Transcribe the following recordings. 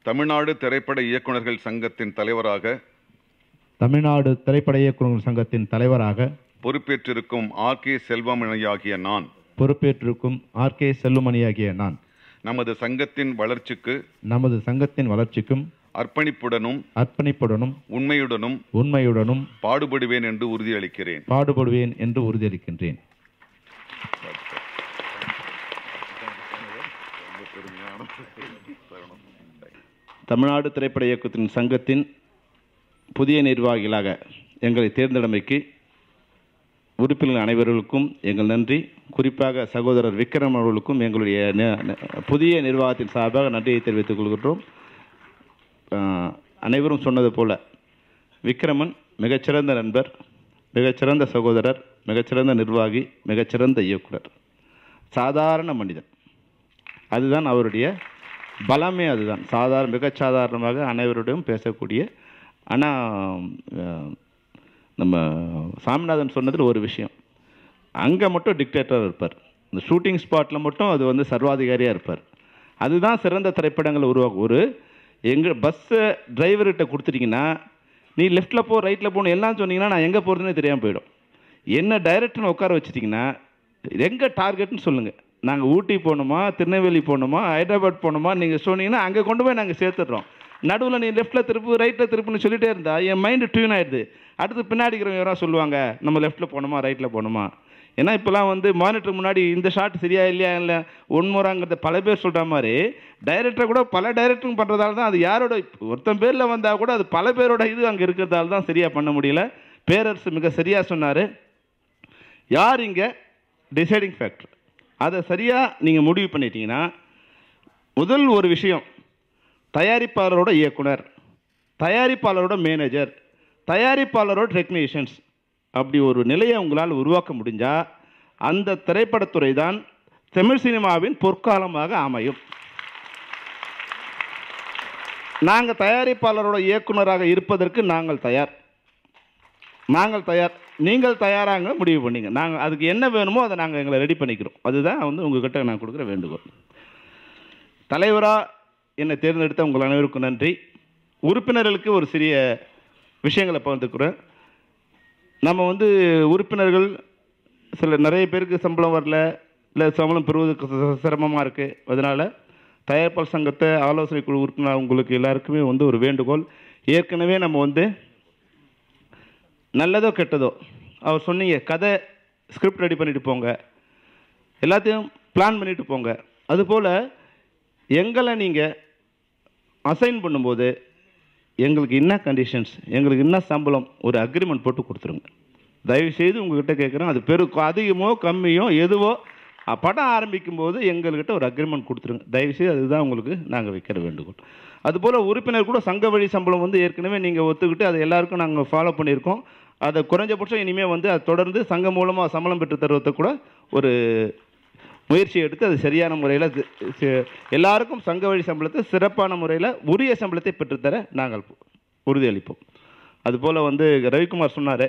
தமிழ்நாடு திரைப்பட இயக்குனர்கள் சங்கத்தின் தலைவராக தமிழ்நாடு திரைப்பட இயக்குநர்கள் சங்கத்தின் தலைவராக பொறுப்பேற்றிருக்கும் ஆர் கே செல்வமணியாகிய நான் பொறுப்பேற்றிருக்கும் ஆர் கே செல்லுமணியாகிய நான் நமது சங்கத்தின் வளர்ச்சிக்கு நமது சங்கத்தின் வளர்ச்சிக்கும் அர்ப்பணிப்புடனும் அர்ப்பணிப்புடனும் உண்மையுடனும் உண்மையுடனும் பாடுபடுவேன் என்று உறுதியளிக்கிறேன் பாடுபடுவேன் என்று உறுதியளிக்கின்றேன் தமிழ்நாடு திரைப்பட இயக்கத்தின் சங்கத்தின் புதிய நிர்வாகிகளாக எங்களை தேர்ந்தெடுமைக்கு உறுப்பினர்கள் அனைவர்களுக்கும் எங்கள் நன்றி குறிப்பாக சகோதரர் விக்ரம் அவர்களுக்கும் எங்களுடைய நி- நி- புதிய நிர்வாகத்தின் சார்பாக நன்றியை தெரிவித்துக் கொள்கின்றோம் ஆஹ், அனைவரும் சொன்னது போல விக்ரமன் மிகச்சிறந்த நண்பர் மிகச்சிறந்த சகோதரர் மிகச்சிறந்த நிர்வாகி மிகச்சிறந்த இயக்குனர் சாதாரண மனிதன் அதுதான் அவருடைய பலமே அதுதான் சாதாரண மிகச் சாதாரணமாக அனைவருடையும் பேசக்கூடிய ஆனால் நம்ம சாமிநாதன் சொன்னதில் ஒரு விஷயம் அங்கே மட்டும் டிக்டேட்டர் இருப்பார் இந்த ஷூட்டிங் ஸ்பாட்டில் மட்டும் அது வந்து சர்வாதிகாரியாக இருப்பார் அதுதான் சிறந்த திரைப்படங்களை உருவாக்கும் ஒரு எங்கள் பஸ்ஸை டிரைவர்கிட்ட கொடுத்துட்டீங்கன்னா நீ லெஃப்ட்டில் போ ரைட்டில் போகணும் எல்லாம் சொன்னீங்கன்னா நான் எங்கே போகிறதுனே தெரியாமல் போயிடும் என்ன டைரக்டர்னு உட்கார வச்சிட்டிங்கன்னா எங்கே டார்கெட்னு சொல்லுங்கள் நாங்கள் ஊட்டி போகணுமா திருநெல்வேலி போகணுமா ஹைதராபாத் போகணுமா நீங்கள் சொன்னீங்கன்னா அங்கே கொண்டு போய் நாங்கள் சேர்த்துடுறோம் நடுவில் நீ லெஃப்ட்டில் திருப்பு ரைட்டில் திருப்புன்னு சொல்லிட்டே இருந்தா என் மைண்டு டியூன் ஆயிடுது அடுத்து பின்னாடி இருக்கிறவங்க யாராவது சொல்லுவாங்க நம்ம லெஃப்ட்டில் போகணுமா ரைட்டில் போகணுமா ஏன்னா இப்போலாம் வந்து மானிட்டர் முன்னாடி இந்த ஷாட் சரியா இல்லையா இல்லை ஒன்முறாங்கிறத பல பேர் சொல்கிற மாதிரி டைரக்டர் கூட பல டைரக்டரும் பண்ணுறதால தான் அது யாரோட ஒருத்தன் பேரில் வந்தால் கூட அது பல பேரோட இது அங்கே இருக்கிறதால தான் சரியாக பண்ண முடியல பேரரசு மிக சரியாக சொன்னார் யார் இங்கே டிசைடிங் ஃபேக்டர் அதை சரியாக நீங்கள் முடிவு பண்ணிட்டீங்கன்னா முதல் ஒரு விஷயம் தயாரிப்பாளரோட இயக்குனர் தயாரிப்பாளரோட மேனேஜர் தயாரிப்பாளரோட டெக்னீஷியன்ஸ் அப்படி ஒரு நிலையை உங்களால் உருவாக்க முடிஞ்சால் அந்த திரைப்படத்துறை தான் தமிழ் சினிமாவின் பொற்காலமாக அமையும் நாங்கள் தயாரிப்பாளரோட இயக்குனராக இருப்பதற்கு நாங்கள் தயார் நாங்கள் தயார் நீங்கள் தயாராங்க முடிவு பண்ணிங்க நாங்கள் அதுக்கு என்ன வேணுமோ அதை நாங்கள் எங்களை ரெடி பண்ணிக்கிறோம் அதுதான் வந்து உங்ககிட்ட நான் கொடுக்குற வேண்டுகோள் தலைவராக என்னை தேர்ந்தெடுத்த உங்கள் அனைவருக்கும் நன்றி உறுப்பினர்களுக்கு ஒரு சிறிய விஷயங்களை பகிர்ந்துக்கிறேன் நம்ம வந்து உறுப்பினர்கள் சில நிறைய பேருக்கு சம்பளம் வரல இல்லை சம்பளம் பெறுவதற்கு சிரமமாக இருக்குது அதனால் தயாரிப்பாளர் சங்கத்தை ஆலோசனை குழு உறுப்பினர் உங்களுக்கு எல்லாருக்குமே வந்து ஒரு வேண்டுகோள் ஏற்கனவே நம்ம வந்து நல்லதோ கெட்டதோ அவர் சொன்னீங்க கதை ஸ்கிரிப்ட் ரெடி பண்ணிட்டு போங்க எல்லாத்தையும் பிளான் பண்ணிட்டு போங்க அதுபோல் எங்களை நீங்கள் அசைன் பண்ணும்போது எங்களுக்கு என்ன கண்டிஷன்ஸ் எங்களுக்கு என்ன சம்பளம் ஒரு அக்ரிமெண்ட் போட்டு கொடுத்துருங்க தயவுசெய்து உங்ககிட்ட கேட்குறேன் அது பெரு அதிகமோ கம்மியோ எதுவோ அஹ், படம் ஆரம்பிக்கும் போது எங்கள்கிட்ட ஒரு அக்ரிமெண்ட் கொடுத்துருங்க தயவுசெய்து அதுதான் உங்களுக்கு நாங்கள் வைக்கிற வேண்டுகோள் அதுபோல் உறுப்பினர் கூட சங்க வழி சம்பளம் வந்து ஏற்கனவே நீங்கள் ஒத்துக்கிட்டு அதை எல்லாருக்கும் நாங்கள் ஃபாலோ பண்ணியிருக்கோம் அதை குறைஞ்சபட்சம் இனிமேல் வந்து அது தொடர்ந்து சங்கம் மூலமாக சம்பளம் பெற்று தருவதை கூட ஒரு முயற்சி எடுத்து அது சரியான முறையில் எல்லாருக்கும் சங்க வழி சம்பளத்தை சிறப்பான முறையில் உரிய சம்பளத்தை பெற்றுத்தர நாங்கள் உறுதியளிப்போம் அதுபோல் வந்து ரவிக்குமார் சொன்னார்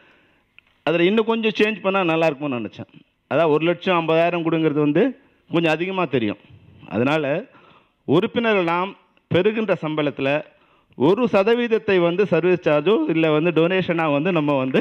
அதில் இன்னும் கொஞ்சம் சேஞ்ச் பண்ணால் நல்லா இருக்கும்னு நினச்சேன் அதான் ஒரு லட்சம் ஐம்பதாயிரம் கொடுங்கிறது வந்து கொஞ்சம் அதிகமாக தெரியும் அதனால் உறுப்பினர்கள் நாம் பெறுகின்ற சம்பளத்தில் ஒரு சதவீதத்தை வந்து சர்வீஸ் சார்ஜோ இல்லை வந்து டொனேஷனாக வந்து நம்ம வந்து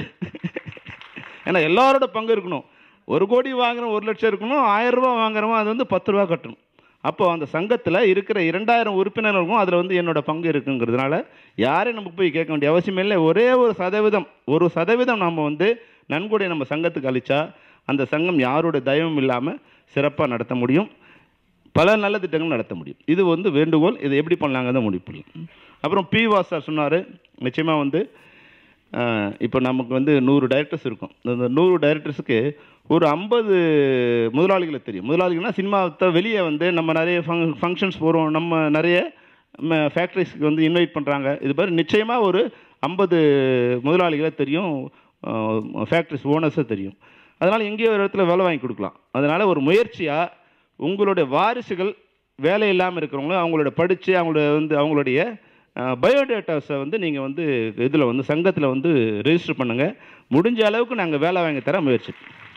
ஏன்னா எல்லாரோட பங்கு இருக்கணும் ஒரு கோடி வாங்குறோம் ஒரு லட்சம் இருக்கணும் ஆயிரம் ரூபாய் வாங்குறோமோ அது வந்து பத்து ரூபா கட்டணும் அப்போ அந்த சங்கத்தில் இருக்கிற இரண்டாயிரம் உறுப்பினர்களுக்கும் அதில் வந்து என்னோட பங்கு இருக்குங்கிறதுனால யாரையும் நம்ம போய் கேட்க வேண்டிய அவசியம் இல்லை ஒரே ஒரு சதவீதம் ஒரு சதவீதம் நம்ம வந்து நன்கொடை நம்ம சங்கத்துக்கு அளித்தா அந்த சங்கம் யாரோட தயவும் இல்லாமல் சிறப்பாக நடத்த முடியும் பல நல்ல திட்டங்கள் நடத்த முடியும் இது வந்து வேண்டுகோள் இதை எப்படி பண்ணலாங்க தான் முடிவு பண்ணலாம் அப்புறம் பி வாசர் சொன்னார் நிச்சயமாக வந்து ஆஹ், இப்போ நமக்கு வந்து நூறு டைரக்டர்ஸ் இருக்கும் இந்த நூறு டைரக்டர்ஸுக்கு ஒரு ஐம்பது முதலாளிகளை தெரியும் முதலாளிகள்னா சினிமாவை வெளியே வந்து நம்ம நிறைய ஃபங் ஃபங்க்ஷன்ஸ் போகிறோம் நம்ம நிறைய ஃபேக்ட்ரிஸ்க்கு வந்து இன்வைட் பண்ணுறாங்க இது மாதிரி நிச்சயமாக ஒரு ஐம்பது முதலாளிகளை தெரியும் ஃபேக்ட்ரிஸ் ஓனர்ஸை தெரியும் அதனால் எங்கேயோ ஒரு இடத்துல வேலை வாங்கி கொடுக்கலாம் அதனால் ஒரு முயற்சியாக உங்களுடைய வாரிசுகள் வேலை இல்லாமல் இருக்கிறவங்களும் அவங்களோட படித்து அவங்களோட வந்து அவங்களுடைய பயோடேட்டாஸை வந்து நீங்கள் வந்து இதில் வந்து சங்கத்தில் வந்து ரெஜிஸ்டர் பண்ணுங்கள் முடிஞ்ச அளவுக்கு நாங்கள் வேலை வாங்கி தர முயற்சி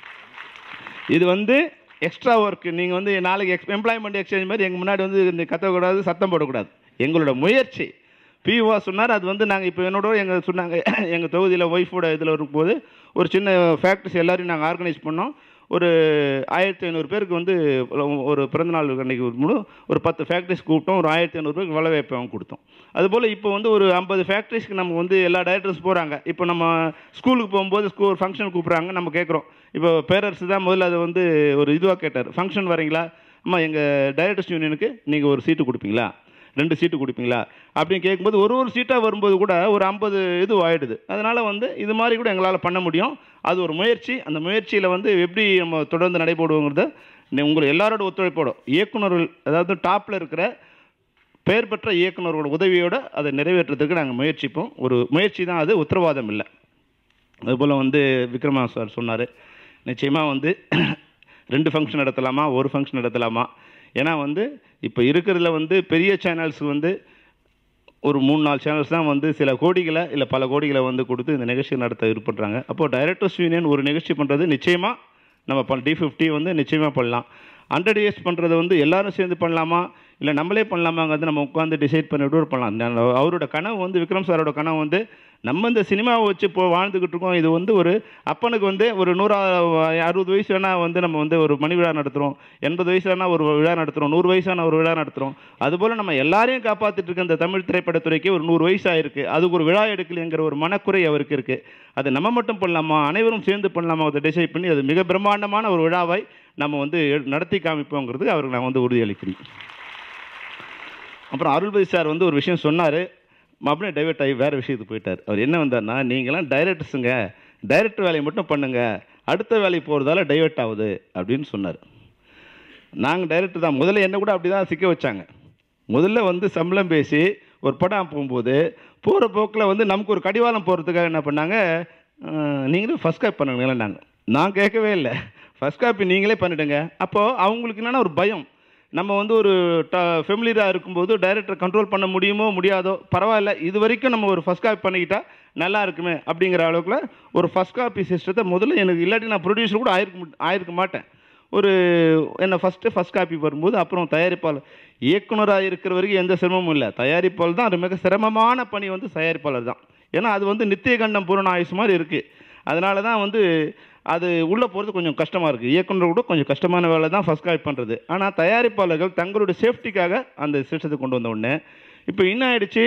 இது வந்து எக்ஸ்ட்ரா ஒர்க் நீங்கள் வந்து நாளைக்கு எக்ஸ் எம்ப்ளாய்மெண்ட் எக்ஸ்சேஞ்ச் மாதிரி எங்கள் முன்னாடி வந்து இந்த கத்தக்கூடாது சத்தம் போடக்கூடாது எங்களோட முயற்சி பிஓவா சொன்னார் அது வந்து நாங்கள் இப்போ என்னோட எங்கள் சொன்னாங்க எங்கள் தொகுதியில் ஒய்ஃபோட இதில் இருக்கும்போது ஒரு சின்ன ஃபேக்ட்ரிஸ் எல்லாரையும் நாங்கள் ஆர்கனைஸ் பண்ணோம் ஒரு ஆயிரத்தி ஐநூறு பேருக்கு வந்து ஒரு பிறந்தநாள் அன்னைக்கு ஒரு முழு ஒரு பத்து ஃபேக்ட்ரிஸ் கூப்பிட்டோம் ஒரு ஆயிரத்தி ஐநூறு பேருக்கு வேலை வாய்ப்பு கொடுத்தோம் அதுபோல் இப்போ வந்து ஒரு ஐம்பது ஃபேக்ட்ரிஸ்க்கு நம்ம வந்து எல்லா டைரக்டர்ஸ் போகிறாங்க இப்போ நம்ம ஸ்கூலுக்கு போகும்போது ஸ்கூல் ஃபங்க்ஷன் கூப்பிட்றாங்க நம்ம கேட்குறோம் இப்போ பேரரசு தான் முதல்ல அதை வந்து ஒரு இதுவாக கேட்டார் ஃபங்க்ஷன் வரீங்களா அம்மா எங்கள் டைரக்டர்ஸ் யூனியனுக்கு நீங்கள் ஒரு சீட்டு கொடுப்பீங்களா ரெண்டு சீட்டு கொடுப்பீங்களா அப்படின்னு கேட்கும்போது ஒரு ஒரு சீட்டாக வரும்போது கூட ஒரு ஐம்பது இது ஆயிடுது அதனால் வந்து இது மாதிரி கூட எங்களால் பண்ண முடியும் அது ஒரு முயற்சி அந்த முயற்சியில் வந்து எப்படி நம்ம தொடர்ந்து நடைபெறுவோங்கிறத உங்களை எல்லாரோட ஒத்துழைப்போட இயக்குனர்கள் அதாவது டாப்பில் இருக்கிற பெயர் பெற்ற இயக்குனர்களோட உதவியோடு அதை நிறைவேற்றுறதுக்கு நாங்கள் முயற்சிப்போம் ஒரு முயற்சி தான் அது உத்தரவாதம் இல்லை அதுபோல் வந்து விக்ரமா சார் சொன்னார் நிச்சயமாக வந்து ரெண்டு ஃபங்க்ஷன் நடத்தலாமா ஒரு ஃபங்க்ஷன் நடத்தலாமா ஏன்னா வந்து இப்போ இருக்கிறதுல வந்து பெரிய சேனல்ஸ் வந்து ஒரு மூணு நாலு சேனல்ஸ் தான் வந்து சில கோடிகளை இல்லை பல கோடிகளை வந்து கொடுத்து இந்த நிகழ்ச்சி நடத்த விருப்பப்படுறாங்க அப்போது டைரக்டர்ஸ் யூனியன் ஒரு நிகழ்ச்சி பண்ணுறது நிச்சயமாக நம்ம பண் டி ஃபிஃப்டி வந்து நிச்சயமாக பண்ணலாம் ஹண்ட்ரட் இயர்ஸ் பண்ணுறது வந்து எல்லாரும் சேர்ந்து பண்ணலாமா இல்லை நம்மளே பண்ணலாமாங்கிறது நம்ம உட்காந்து டிசைட் பண்ணிவிட்டு ஒரு பண்ணலாம் நான் அவரோட கனவு வந்து விக்ரம் சாரோட கனவு வந்து நம்ம இந்த சினிமாவை வச்சு இப்போ வாழ்ந்துக்கிட்டு இருக்கோம் இது வந்து ஒரு அப்பனுக்கு வந்து ஒரு நூறா அறுபது வயசு வேணால் வந்து நம்ம வந்து ஒரு மணி விழா நடத்துகிறோம் எண்பது வயசு வேணால் ஒரு விழா நடத்துகிறோம் நூறு வயசான ஒரு விழா நடத்துகிறோம் அதுபோல் நம்ம எல்லாரையும் காப்பாற்றிட்டு இருக்க இந்த தமிழ் திரைப்படத்துறைக்கு ஒரு நூறு வயசு ஆயிருக்கு அதுக்கு ஒரு விழா எடுக்கலைங்கிற ஒரு மனக்குறை அவருக்கு இருக்குது அது நம்ம மட்டும் பண்ணலாமா அனைவரும் சேர்ந்து பண்ணலாமா அதை டிசைட் பண்ணி அது மிக பிரம்மாண்டமான ஒரு விழாவை நம்ம வந்து நடத்தி காமிப்போங்கிறது அவருக்கு நான் வந்து உறுதியளிக்கிறேன் அப்புறம் அருள்பதி சார் வந்து ஒரு விஷயம் சொன்னார் அப்படியே டைவெர்ட் ஆகி வேறு விஷயத்துக்கு போயிட்டார் அவர் என்ன வந்தார்னா நீங்களாம் டைரக்டர்ஸுங்க டைரக்டர் வேலையை மட்டும் பண்ணுங்க அடுத்த வேலைக்கு போகிறதால டைவெர்ட் ஆகுது அப்படின்னு சொன்னார் நாங்கள் டைரக்டர் தான் முதல்ல என்ன கூட அப்படி தான் சிக்க வச்சாங்க முதல்ல வந்து சம்பளம் பேசி ஒரு படம் போகும்போது போகிற போக்கில் வந்து நமக்கு ஒரு கடிவாளம் போகிறதுக்காக என்ன பண்ணாங்க அஹ், நீங்களும் ஃபஸ்ட் காப்பி பண்ணுங்களேன் நாங்கள் நான் கேட்கவே இல்லை ஃபஸ்ட் காப்பி நீங்களே பண்ணிடுங்க அப்போது அவங்களுக்கு என்னென்னா ஒரு பயம் நம்ம வந்து ஒரு ட ஃபெமிலியராக இருக்கும்போது டைரக்டர் கண்ட்ரோல் பண்ண முடியுமோ முடியாதோ பரவாயில்ல இது வரைக்கும் நம்ம ஒரு ஃபஸ்ட் காப்பி பண்ணிக்கிட்டா நல்லா இருக்குமே அப்படிங்கிற அளவுக்குல ஒரு ஃபஸ்ட் காப்பி சிஸ்டத்தை முதல்ல எனக்கு இல்லாட்டி நான் ப்ரொடியூசர் கூட ஆயிருக்க மு- ஆயிருக்க மாட்டேன் ஒரு என்ன ஃபஸ்ட்டு ஃபஸ்ட் காப்பி வரும்போது அப்புறம் தயாரிப்பாளர் இயக்குனராக இருக்கிற வரைக்கும் எந்த சிரமமும் இல்லை தயாரிப்பாளர் தான் அது மிக சிரமமான பணி வந்து தயாரிப்பாளர் தான் ஏன்னா அது வந்து நித்திய கண்டம் பூரண ஆயுசு மாதிரி இருக்குது அதனால தான் வந்து அது உள்ளே போகிறது கொஞ்சம் கஷ்டமாக இருக்குது இயக்குனர் கூட கொஞ்சம் கஷ்டமான வேலை தான் ஃபஸ்ட் காப்பி பண்ணுறது ஆனால் தயாரிப்பாளர்கள் தங்களுடைய சேஃப்டிக்காக அந்த சிஸ்டத்தை கொண்டு வந்த உடனே இப்போ என்ன ஆயிடுச்சு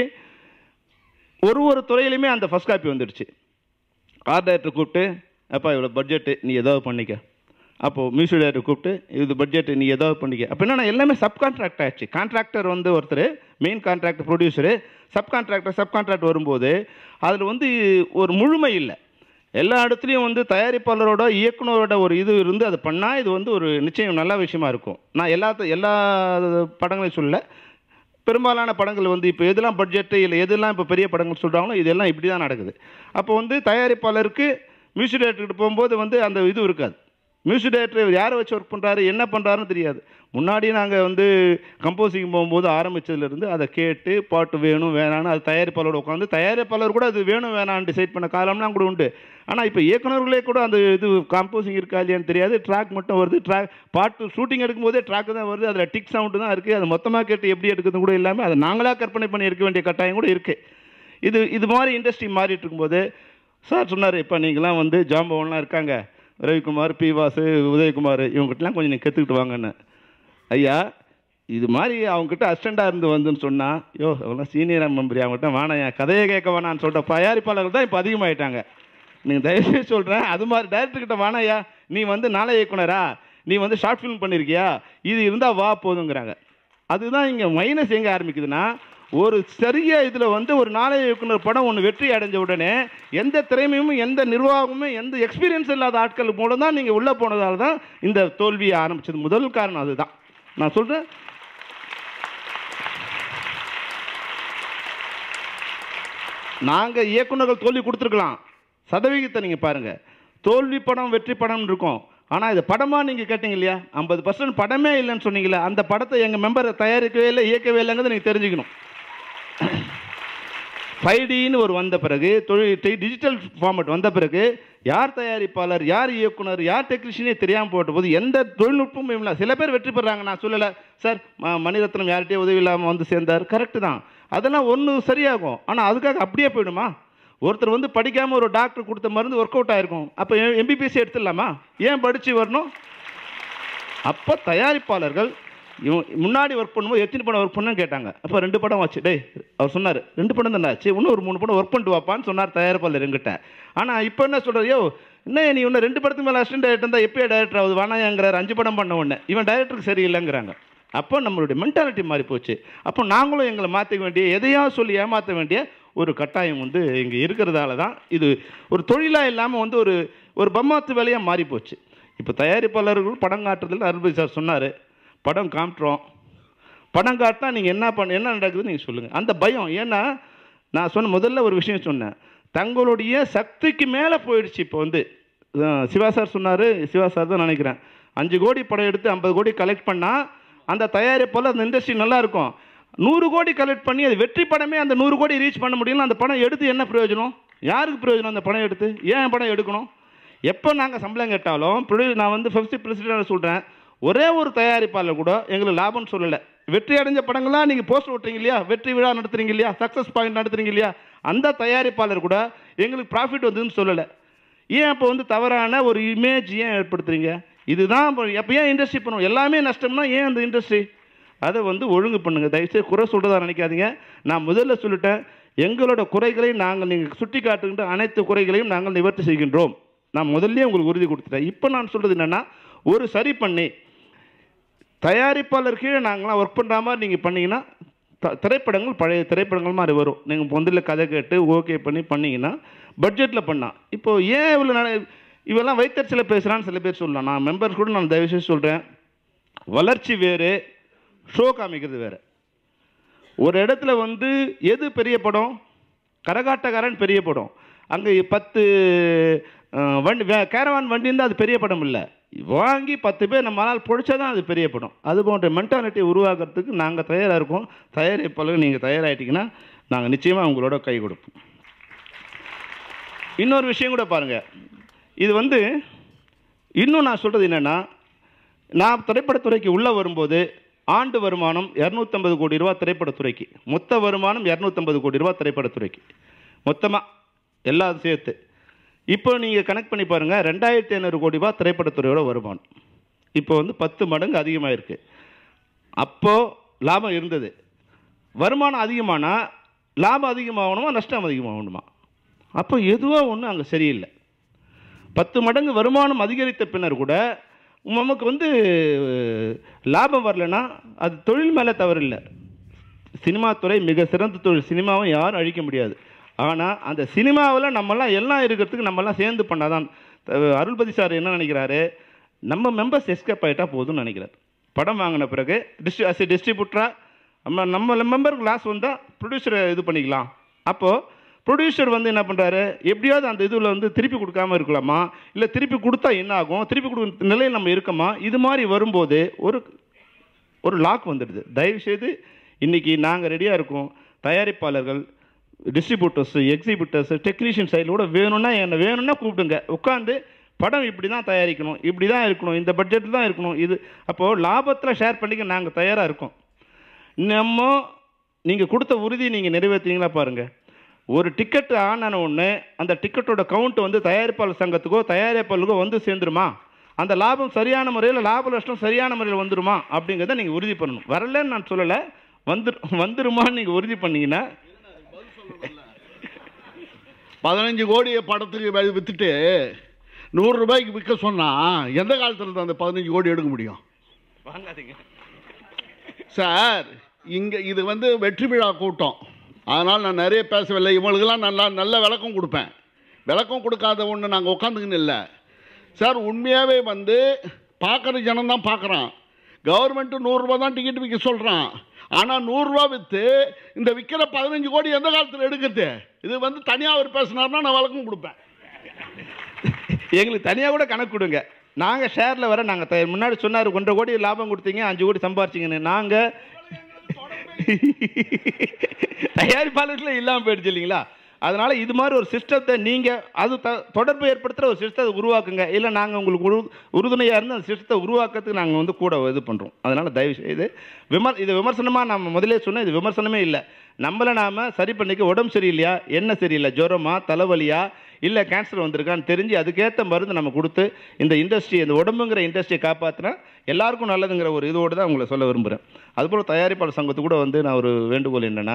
ஒரு ஒரு துறையிலையுமே அந்த ஃபஸ்ட் காப்பி வந்துடுச்சு ஆர்ட் டைரக்டர் கூப்பிட்டு அப்பா இவ்வளோ பட்ஜெட்டு நீ ஏதாவது பண்ணிக்க அப்போது மியூசிக் டைரக்டர் கூப்பிட்டு இது பட்ஜெட்டு நீ ஏதாவது பண்ணிக்க அப்போ என்னன்னா எல்லாமே சப் கான்ட்ராக்ட் ஆயிடுச்சு கான்ட்ராக்டர் வந்து ஒருத்தர் main contractor producer sub contractor sub contract வரும்போது அதில் வந்து ஒரு முழுமை இல்லை எல்லா இடத்துலையும் வந்து தயாரிப்பாளரோட இயக்குனரோட ஒரு இது இருந்து அதை பண்ணால் இது வந்து ஒரு நிச்சயம் நல்ல விஷயமா இருக்கும் நான் எல்லாத்த எல்லா படங்களையும் சொல்லல பெரும்பாலான படங்கள் வந்து இப்போ எதெல்லாம் பட்ஜெட்டு இல்லை எதெல்லாம் இப்போ பெரிய படங்கள் சொல்கிறாங்களோ இதெல்லாம் இப்படி தான் நடக்குது அப்போ வந்து தயாரிப்பாளருக்கு மியூசிக் டைரக்டர்கிட்ட போகும்போது வந்து அந்த இது இருக்காது மியூசிக் டைரக்டர் யாரை வச்சு ஒர்க் பண்ணுறாரு என்ன பண்ணுறாருன்னு தெரியாது முன்னாடி நாங்கள் வந்து கம்போசிங் போகும்போது ஆரம்பிச்சதுலேருந்து அதை கேட்டு பாட்டு வேணும் வேணான்னு அது தயாரிப்பாளரோட உட்காந்து தயாரிப்பாளர் கூட அது வேணும் வேணான்னு டிசைட் பண்ண காலம்லாம் கூட உண்டு ஆனால் இப்போ இயக்குனர்களே கூட அந்த இது கம்போசிங் இருக்கா இல்லையான்னு தெரியாது ட்ராக் மட்டும் வருது ட்ராக் பாட்டு ஷூட்டிங் எடுக்கும்போதே ட்ராக் தான் வருது அதில் டிக் சவுண்டு தான் இருக்குது அது மொத்தமாக கேட்டு எப்படி எடுக்கிறது கூட இல்லாமல் அதை நாங்களாக கற்பனை பண்ணி எடுக்க வேண்டிய கட்டாயம் கூட இருக்குது இது இது மாதிரி இண்டஸ்ட்ரி மாறிட்டு இருக்கும்போது சார் சொன்னார் இப்போ நீங்களாம் வந்து ஜாம்பவன்லாம் இருக்காங்க ரவிக்குமார் பி வாசு உதயகுமார் இவங்ககிட்டலாம் கொஞ்சம் நீங்கள் கற்றுக்கிட்டு வாங்கன்னு ஐயா இது மாதிரி அவங்ககிட்ட அசிஸ்டண்டாக இருந்து வந்துன்னு சொன்னால் யோ அவங்களாம் சீனியர் மெம்பரி அவங்ககிட்ட வேணாம் என் கதையை கேட்க வேணான்னு சொல்லிட்ட தயாரிப்பாளர்கள் தான் இப்போ அதிகமாயிட்டாங்க நீங்கள் தயவுசெய்து சொல்கிறேன் அது மாதிரி டைரக்டர்கிட்ட வேணாயா நீ வந்து நாளை இயக்குனரா நீ வந்து ஷார்ட் ஃபிலிம் பண்ணியிருக்கியா இது இருந்தால் வா போதுங்கிறாங்க அதுதான் இங்கே மைனஸ் எங்கே ஆரம்பிக்குதுன்னா ஒரு சரிய இதில் வந்து ஒரு நாளைய இயக்குனர் படம் ஒன்று வெற்றி அடைஞ்ச உடனே எந்த திறமையும் எந்த நிர்வாகமுமே எந்த எக்ஸ்பீரியன்ஸ் இல்லாத ஆட்கள் மூலம் தான் நீங்கள் உள்ளே போனதால தான் இந்த தோல்வியை ஆரம்பிச்சது முதல் காரணம் அதுதான் நான் சொல்கிறேன் நாங்கள் இயக்குனர்கள் தோல்வி கொடுத்துருக்கலாம் சதவிகிதத்தை நீங்கள் பாருங்கள் தோல்வி படம் வெற்றி படம் இருக்கும் ஆனால் இது படமாக நீங்கள் கேட்டீங்க இல்லையா ஐம்பது பர்சன்ட் படமே இல்லைன்னு சொன்னீங்களே அந்த படத்தை எங்கள் மெம்பரை தயாரிக்கவே இல்லை இயக்கவே இல்லைங்கிறத நீங்கள் தெரிஞ்சுக்கணும் ஃபைவ் டின்னு ஒரு வந்த பிறகு தொழில் டிஜிட்டல் ஃபார்மட் வந்த பிறகு யார் தயாரிப்பாளர் யார் இயக்குனர் யார் டெக்னீஷியனே தெரியாமல் போட்ட போது எந்த தொழில்நுட்பமும் இல்லை சில பேர் வெற்றி பெறாங்க நான் சொல்லலை சார் ம- மணிரத்னம் யார்கிட்டயே உதவி இல்லாமல் வந்து சேர்ந்தார் கரெக்டு தான் அதெல்லாம் ஒன்று சரியாகும் ஆனால் அதுக்காக அப்படியே போயிடுமா ஒருத்தர் வந்து படிக்காமல் ஒரு டாக்டர் கொடுத்த மருந்து ஒர்க் அவுட் ஆயிருக்கும் அப்போ எம்பிபிஎஸ் எடுத்துடலாமா ஏன் படித்து வரணும் அப்போ தயாரிப்பாளர்கள் இவன் முன்னாடி ஒர்க் பண்ணும்போது எத்தனை படம் ஒர்க் பண்ணு கேட்டாங்க அப்போ ரெண்டு படம் வச்சு டேய் அவர் சொன்னார் ரெண்டு படம் தானே ஆச்சு இன்னும் ஒரு மூணு படம் ஒர்க் பண்ணிட்டு வாப்பான்னு சொன்னார் தயாரிப்பாளர் எங்கிட்ட ஆனால் இப்போ என்ன சொல்கிறது யோ என்ன நீ இன்னும் ரெண்டு படத்துக்கு மேலே அசிஸ்டன்ட் டேரக்டர் இருந்தால் எப்பயே டேரக்டர் ஆகுது வானாங்கிறார் அஞ்சு படம் பண்ண உடனே இவன் டைரக்டருக்கு சரியில்லைங்கிறாங்க அப்போ நம்மளுடைய மென்டாலிட்டி மாறி போச்சு அப்போ நாங்களும் எங்களை மாற்றிக்க வேண்டிய எதையாவது சொல்லி ஏமாற்ற வேண்டிய ஒரு கட்டாயம் வந்து இங்கே இருக்கிறதால தான் இது ஒரு தொழிலாக இல்லாமல் வந்து ஒரு ஒரு பம்மாத்து வேலையாக மாறி போச்சு இப்போ தயாரிப்பாளர்கள் படம் காட்டுறதுல அருள்பதி சார் சொன்னார் படம் காமிட்டுறோம் படம் காட்டினா நீங்கள் என்ன பண்ண என்ன நடக்குதுன்னு நீங்கள் சொல்லுங்கள் அந்த பயம் ஏன்னா நான் சொன்ன முதல்ல ஒரு விஷயம் சொன்னேன் தங்களுடைய சக்திக்கு மேலே போயிடுச்சு இப்போ வந்து அஹ் சிவா சார் சொன்னார் சிவா சார் தான் நினைக்கிறேன் அஞ்சு கோடி படம் எடுத்து ஐம்பது கோடி கலெக்ட் பண்ணால் அந்த தயாரிப்பால் அந்த இண்டஸ்ட்ரி நல்லா இருக்கும் நூறு கோடி கலெக்ட் பண்ணி அது வெற்றி படமே அந்த நூறு கோடி ரீச் பண்ண முடியல அந்த படம் எடுத்து என்ன பிரயோஜனம் யாருக்கு பிரயோஜனம் அந்த படம் எடுத்து ஏன் படம் எடுக்கணும் எப்போ நாங்கள் சம்பளம் கேட்டாலும் ப்ரொடியூ நான் வந்து ஃபஸ்ட்டு பிரசிடென்ட் சொல்கிறேன் ஒரே ஒரு தயாரிப்பாளர் கூட எங்களுக்கு லாபம்னு சொல்லலை வெற்றி அடைஞ்ச படங்கள்லாம் நீங்கள் போஸ்டர் ஓட்டுறீங்க இல்லையா வெற்றி விழா நடத்துறீங்க இல்லையா சக்ஸஸ் பாயிண்ட் நடத்துறீங்க இல்லையா அந்த தயாரிப்பாளர் கூட எங்களுக்கு ப்ராஃபிட் வந்ததுன்னு சொல்லலை ஏன் அப்போ வந்து தவறான ஒரு இமேஜ் ஏன் ஏற்படுத்துறீங்க இதுதான் இப்போ- அப்போ ஏன் இண்டஸ்ட்ரி பண்ணுவோம் எல்லாமே நஷ்டம்னா ஏன் அந்த இண்டஸ்ட்ரி அதை வந்து ஒழுங்கு பண்ணுங்க தயவுசெய்து குறை சொல்றதா நினைக்காதீங்க நான் முதல்ல சொல்லிட்டேன் எங்களோட குறைகளை நாங்கள் நீங்கள் சுட்டி காட்டுகின்ற அனைத்து குறைகளையும் நாங்கள் நிவர்த்தி செய்கின்றோம் நான் முதல்லயே உங்களுக்கு உறுதி கொடுத்துட்டேன் இப்போ நான் சொல்கிறது என்னென்னா ஒரு சரி பண்ணி தயாரிப்பாளர் கீழே நாங்களாம் ஒர்க் பண்ணுற மாதிரி நீங்கள் பண்ணீங்கன்னா த- திரைப்படங்கள் பழைய திரைப்படங்கள் மாதிரி வரும் நீங்கள் முதல்ல கதை கேட்டு ஓகே பண்ணி பண்ணீங்கன்னா பட்ஜெட்டில் பண்ணலாம் இப்போ ஏன் இவ்வளோ நட இவெல்லாம் வைத்தறிச்சல பேசுகிறான்னு சில பேர் சொல்லலாம் நான் மெம்பர்ஸ் கூட நான் தயவுசெய்து சொல்கிறேன் வளர்ச்சி வேறு ஷோ காமிக்கிறது வேறு ஒரு இடத்துல வந்து எது பெரிய படம் கரகாட்டக்காரன் பெரிய படம் அங்கே பத்து அஹ், வண்டி வே கேரவான் வண்டி இருந்தால் அது பெரிய படம் இல்லை வாங்கி பத்து பேர் நம்மளால் பிடிச்சா தான் அது பெரிய படம் அது போன்ற மென்டாலிட்டி உருவாக்குறதுக்கு நாங்கள் தயாராக இருக்கோம் தயாரிப்பாளர்கள் நீங்கள் தயாராகிட்டீங்கன்னா நாங்கள் நிச்சயமாக உங்களோட கை கொடுப்போம் இன்னொரு விஷயம் கூட பாருங்கள் இது வந்து இன்னும் நான் சொல்கிறது என்னென்னா நான் திரைப்படத்துறைக்கு உள்ளே வரும்போது ஆண்டு வருமானம் இரநூத்தம்பது கோடி ரூபா திரைப்படத்துறைக்கு மொத்த வருமானம் இரநூத்தம்பது கோடி ரூபா திரைப்படத்துறைக்கு மொத்தமாக எல்லாம் சேர்த்து இப்போ நீங்கள் கனெக்ட் பண்ணி பாருங்கள் ரெண்டாயிரத்தி ஐநூறு கோடி ரூபா திரைப்படத்துறையோட வருமானம் இப்போ வந்து பத்து மடங்கு அதிகமாக இருக்குது அப்போது லாபம் இருந்தது வருமானம் அதிகமானா லாபம் அதிகமாகணுமா நஷ்டம் அதிகமாகணுமா அப்போ எதுவோ ஒன்று அங்கே சரியில்லை பத்து மடங்கு வருமானம் அதிகரித்த பின்னர் கூட நமக்கு வந்து லாபம் வரலன்னா அது தொழில் மேலே தவறு இல்லை சினிமா துறை மிக சிறந்த தொழில் சினிமாவை யாரும் அழிக்க முடியாது ஆனால் அந்த சினிமாவில் நம்மலாம் எல்லாம் இருக்கிறதுக்கு நம்மலாம் சேர்ந்து பண்ணாதான் அஹ் அருள்பதி சார் என்ன நினைக்கிறாரு நம்ம மெம்பர்ஸ் எஸ்கேப் ஆகிட்டா போதும்னு நினைக்கிறார் படம் வாங்கின பிறகு டிஸ்ட்ரி அஸ் டிஸ்ட்ரிபியூட்டராக நம்ம நம்ம மெம்பருக்கு லாஸ் வந்தால் ப்ரொடியூசரை இது பண்ணிக்கலாம் அப்போது ப்ரொடியூசர் வந்து என்ன பண்ணுறாரு எப்படியாவது அந்த இதில் வந்து திருப்பி கொடுக்காம இருக்கலாமா இல்லை திருப்பி கொடுத்தா என்ன ஆகும் திருப்பி கொடுக்குற நிலையில் நம்ம இருக்கோமா இது மாதிரி வரும்போது ஒரு ஒரு லாக் வந்துடுது தயவுசெய்து இன்றைக்கி நாங்கள் ரெடியாக இருக்கோம் தயாரிப்பாளர்கள் டிஸ்ட்ரிபியூட்டர்ஸ் எக்ஸிபியூட்டர்ஸ் டெக்னீஷியன் சைடில் கூட வேணும்னா என்னை வேணும்னா கூப்பிடுங்க உட்காந்து படம் இப்படி தான் தயாரிக்கணும் இப்படி தான் இருக்கணும் இந்த பட்ஜெட்டில் தான் இருக்கணும் இது அப்போது லாபத்தில் ஷேர் பண்ணிக்க நாங்கள் தயாராக இருக்கோம் நம்ம நீங்கள் கொடுத்த உறுதி நீங்கள் நிறைவேற்றுறீங்களா பாருங்கள் ஒரு டிக்கெட் ஆன ஒன்று அந்த டிக்கெட்டோட கவுண்ட் வந்து தயாரிப்பாளர் சங்கத்துக்கோ தயாரிப்பாளருக்கோ வந்து சேர்ந்துருமா அந்த லாபம் சரியான முறையில் லாப நஷ்டம் சரியான முறையில் வந்துருமா அப்படிங்கிறத நீங்கள் உறுதி பண்ணணும் வரலன்னு நான் சொல்லலை வந்து வந்துருமான்னு நீங்கள் உறுதி பண்ணீங்கன்னா பதினஞ்சு கோடியை படத்துக்கு வி- வித்துட்டு நூறு ரூபாய்க்கு விற்க சொன்னா எந்த காலத்துல இருந்து அந்த பதினஞ்சு கோடி எடுக்க முடியும் வாங்காதீங்க சார் இங்கே இது வந்து வெற்றி விழா கூட்டம் அதனால் நான் நிறைய பேசவில்லை இவங்களுக்கெல்லாம் நல்லா நல்ல விளக்கம் கொடுப்பேன் விளக்கம் கொடுக்காத ஒன்று நாங்கள் உட்காந்துக்கின்னு இல்லை சார் உண்மையாகவே வந்து பார்க்குற ஜனம் தான் பார்க்குறான் கவர்மெண்ட்டு நூறுரூவா தான் டிக்கெட் விற்க சொல்கிறான் ஆனால் நூறுரூவா விற்று இந்த விற்கிற பதினஞ்சு கோடி எந்த காலத்தில் எடுக்கிறது இது வந்து தனியாக அவர் பேசினார்னா நான் விளக்கம் கொடுப்பேன் எங்களுக்கு தனியாக கூட கணக்கு கொடுங்க நாங்கள் ஷேரில் வர நாங்கள் தயார் முன்னாடி சொன்னார் ஒன்றரை கோடி லாபம் கொடுத்தீங்க அஞ்சு கோடி சம்பாரிச்சிங்கன்னு நாங்கள் தயாரிப்பாளர்களே இல்லாமல் போயிடுச்சு இல்லைங்களா அதனால இது மாதிரி ஒரு சிஸ்டத்தை நீங்கள் அது த தொடர்பு ஏற்படுத்துகிற ஒரு சிஸ்டத்தை உருவாக்குங்க இல்லை நாங்கள் உங்களுக்கு உரு உறுதுணையாக இருந்து அந்த சிஸ்டத்தை உருவாக்குறதுக்கு நாங்கள் வந்து கூட இது பண்ணுறோம் அதனால் தயவு செய்து விமர் இது விமர்சனமாக நம்ம முதலே சொன்னோம் இது விமர்சனமே இல்லை நம்மளை நாம் சரி பண்ணிக்க உடம்பு சரியில்லையா என்ன சரியில்லை ஜுரமா தலைவலியா இல்லை கேன்சர் வந்திருக்கான்னு தெரிஞ்சு அதுக்கேற்ற மருந்து நம்ம கொடுத்து இந்த இண்டஸ்ட்ரி இந்த உடம்புங்கிற இண்டஸ்ட்ரியை காப்பாற்றினா எல்லாருக்கும் நல்லதுங்கிற ஒரு இதோடு தான் உங்களை சொல்ல விரும்புகிறேன் அதுபோல் தயாரிப்பாளர் சங்கத்து கூட வந்து நான் ஒரு வேண்டுகோள் என்னென்னா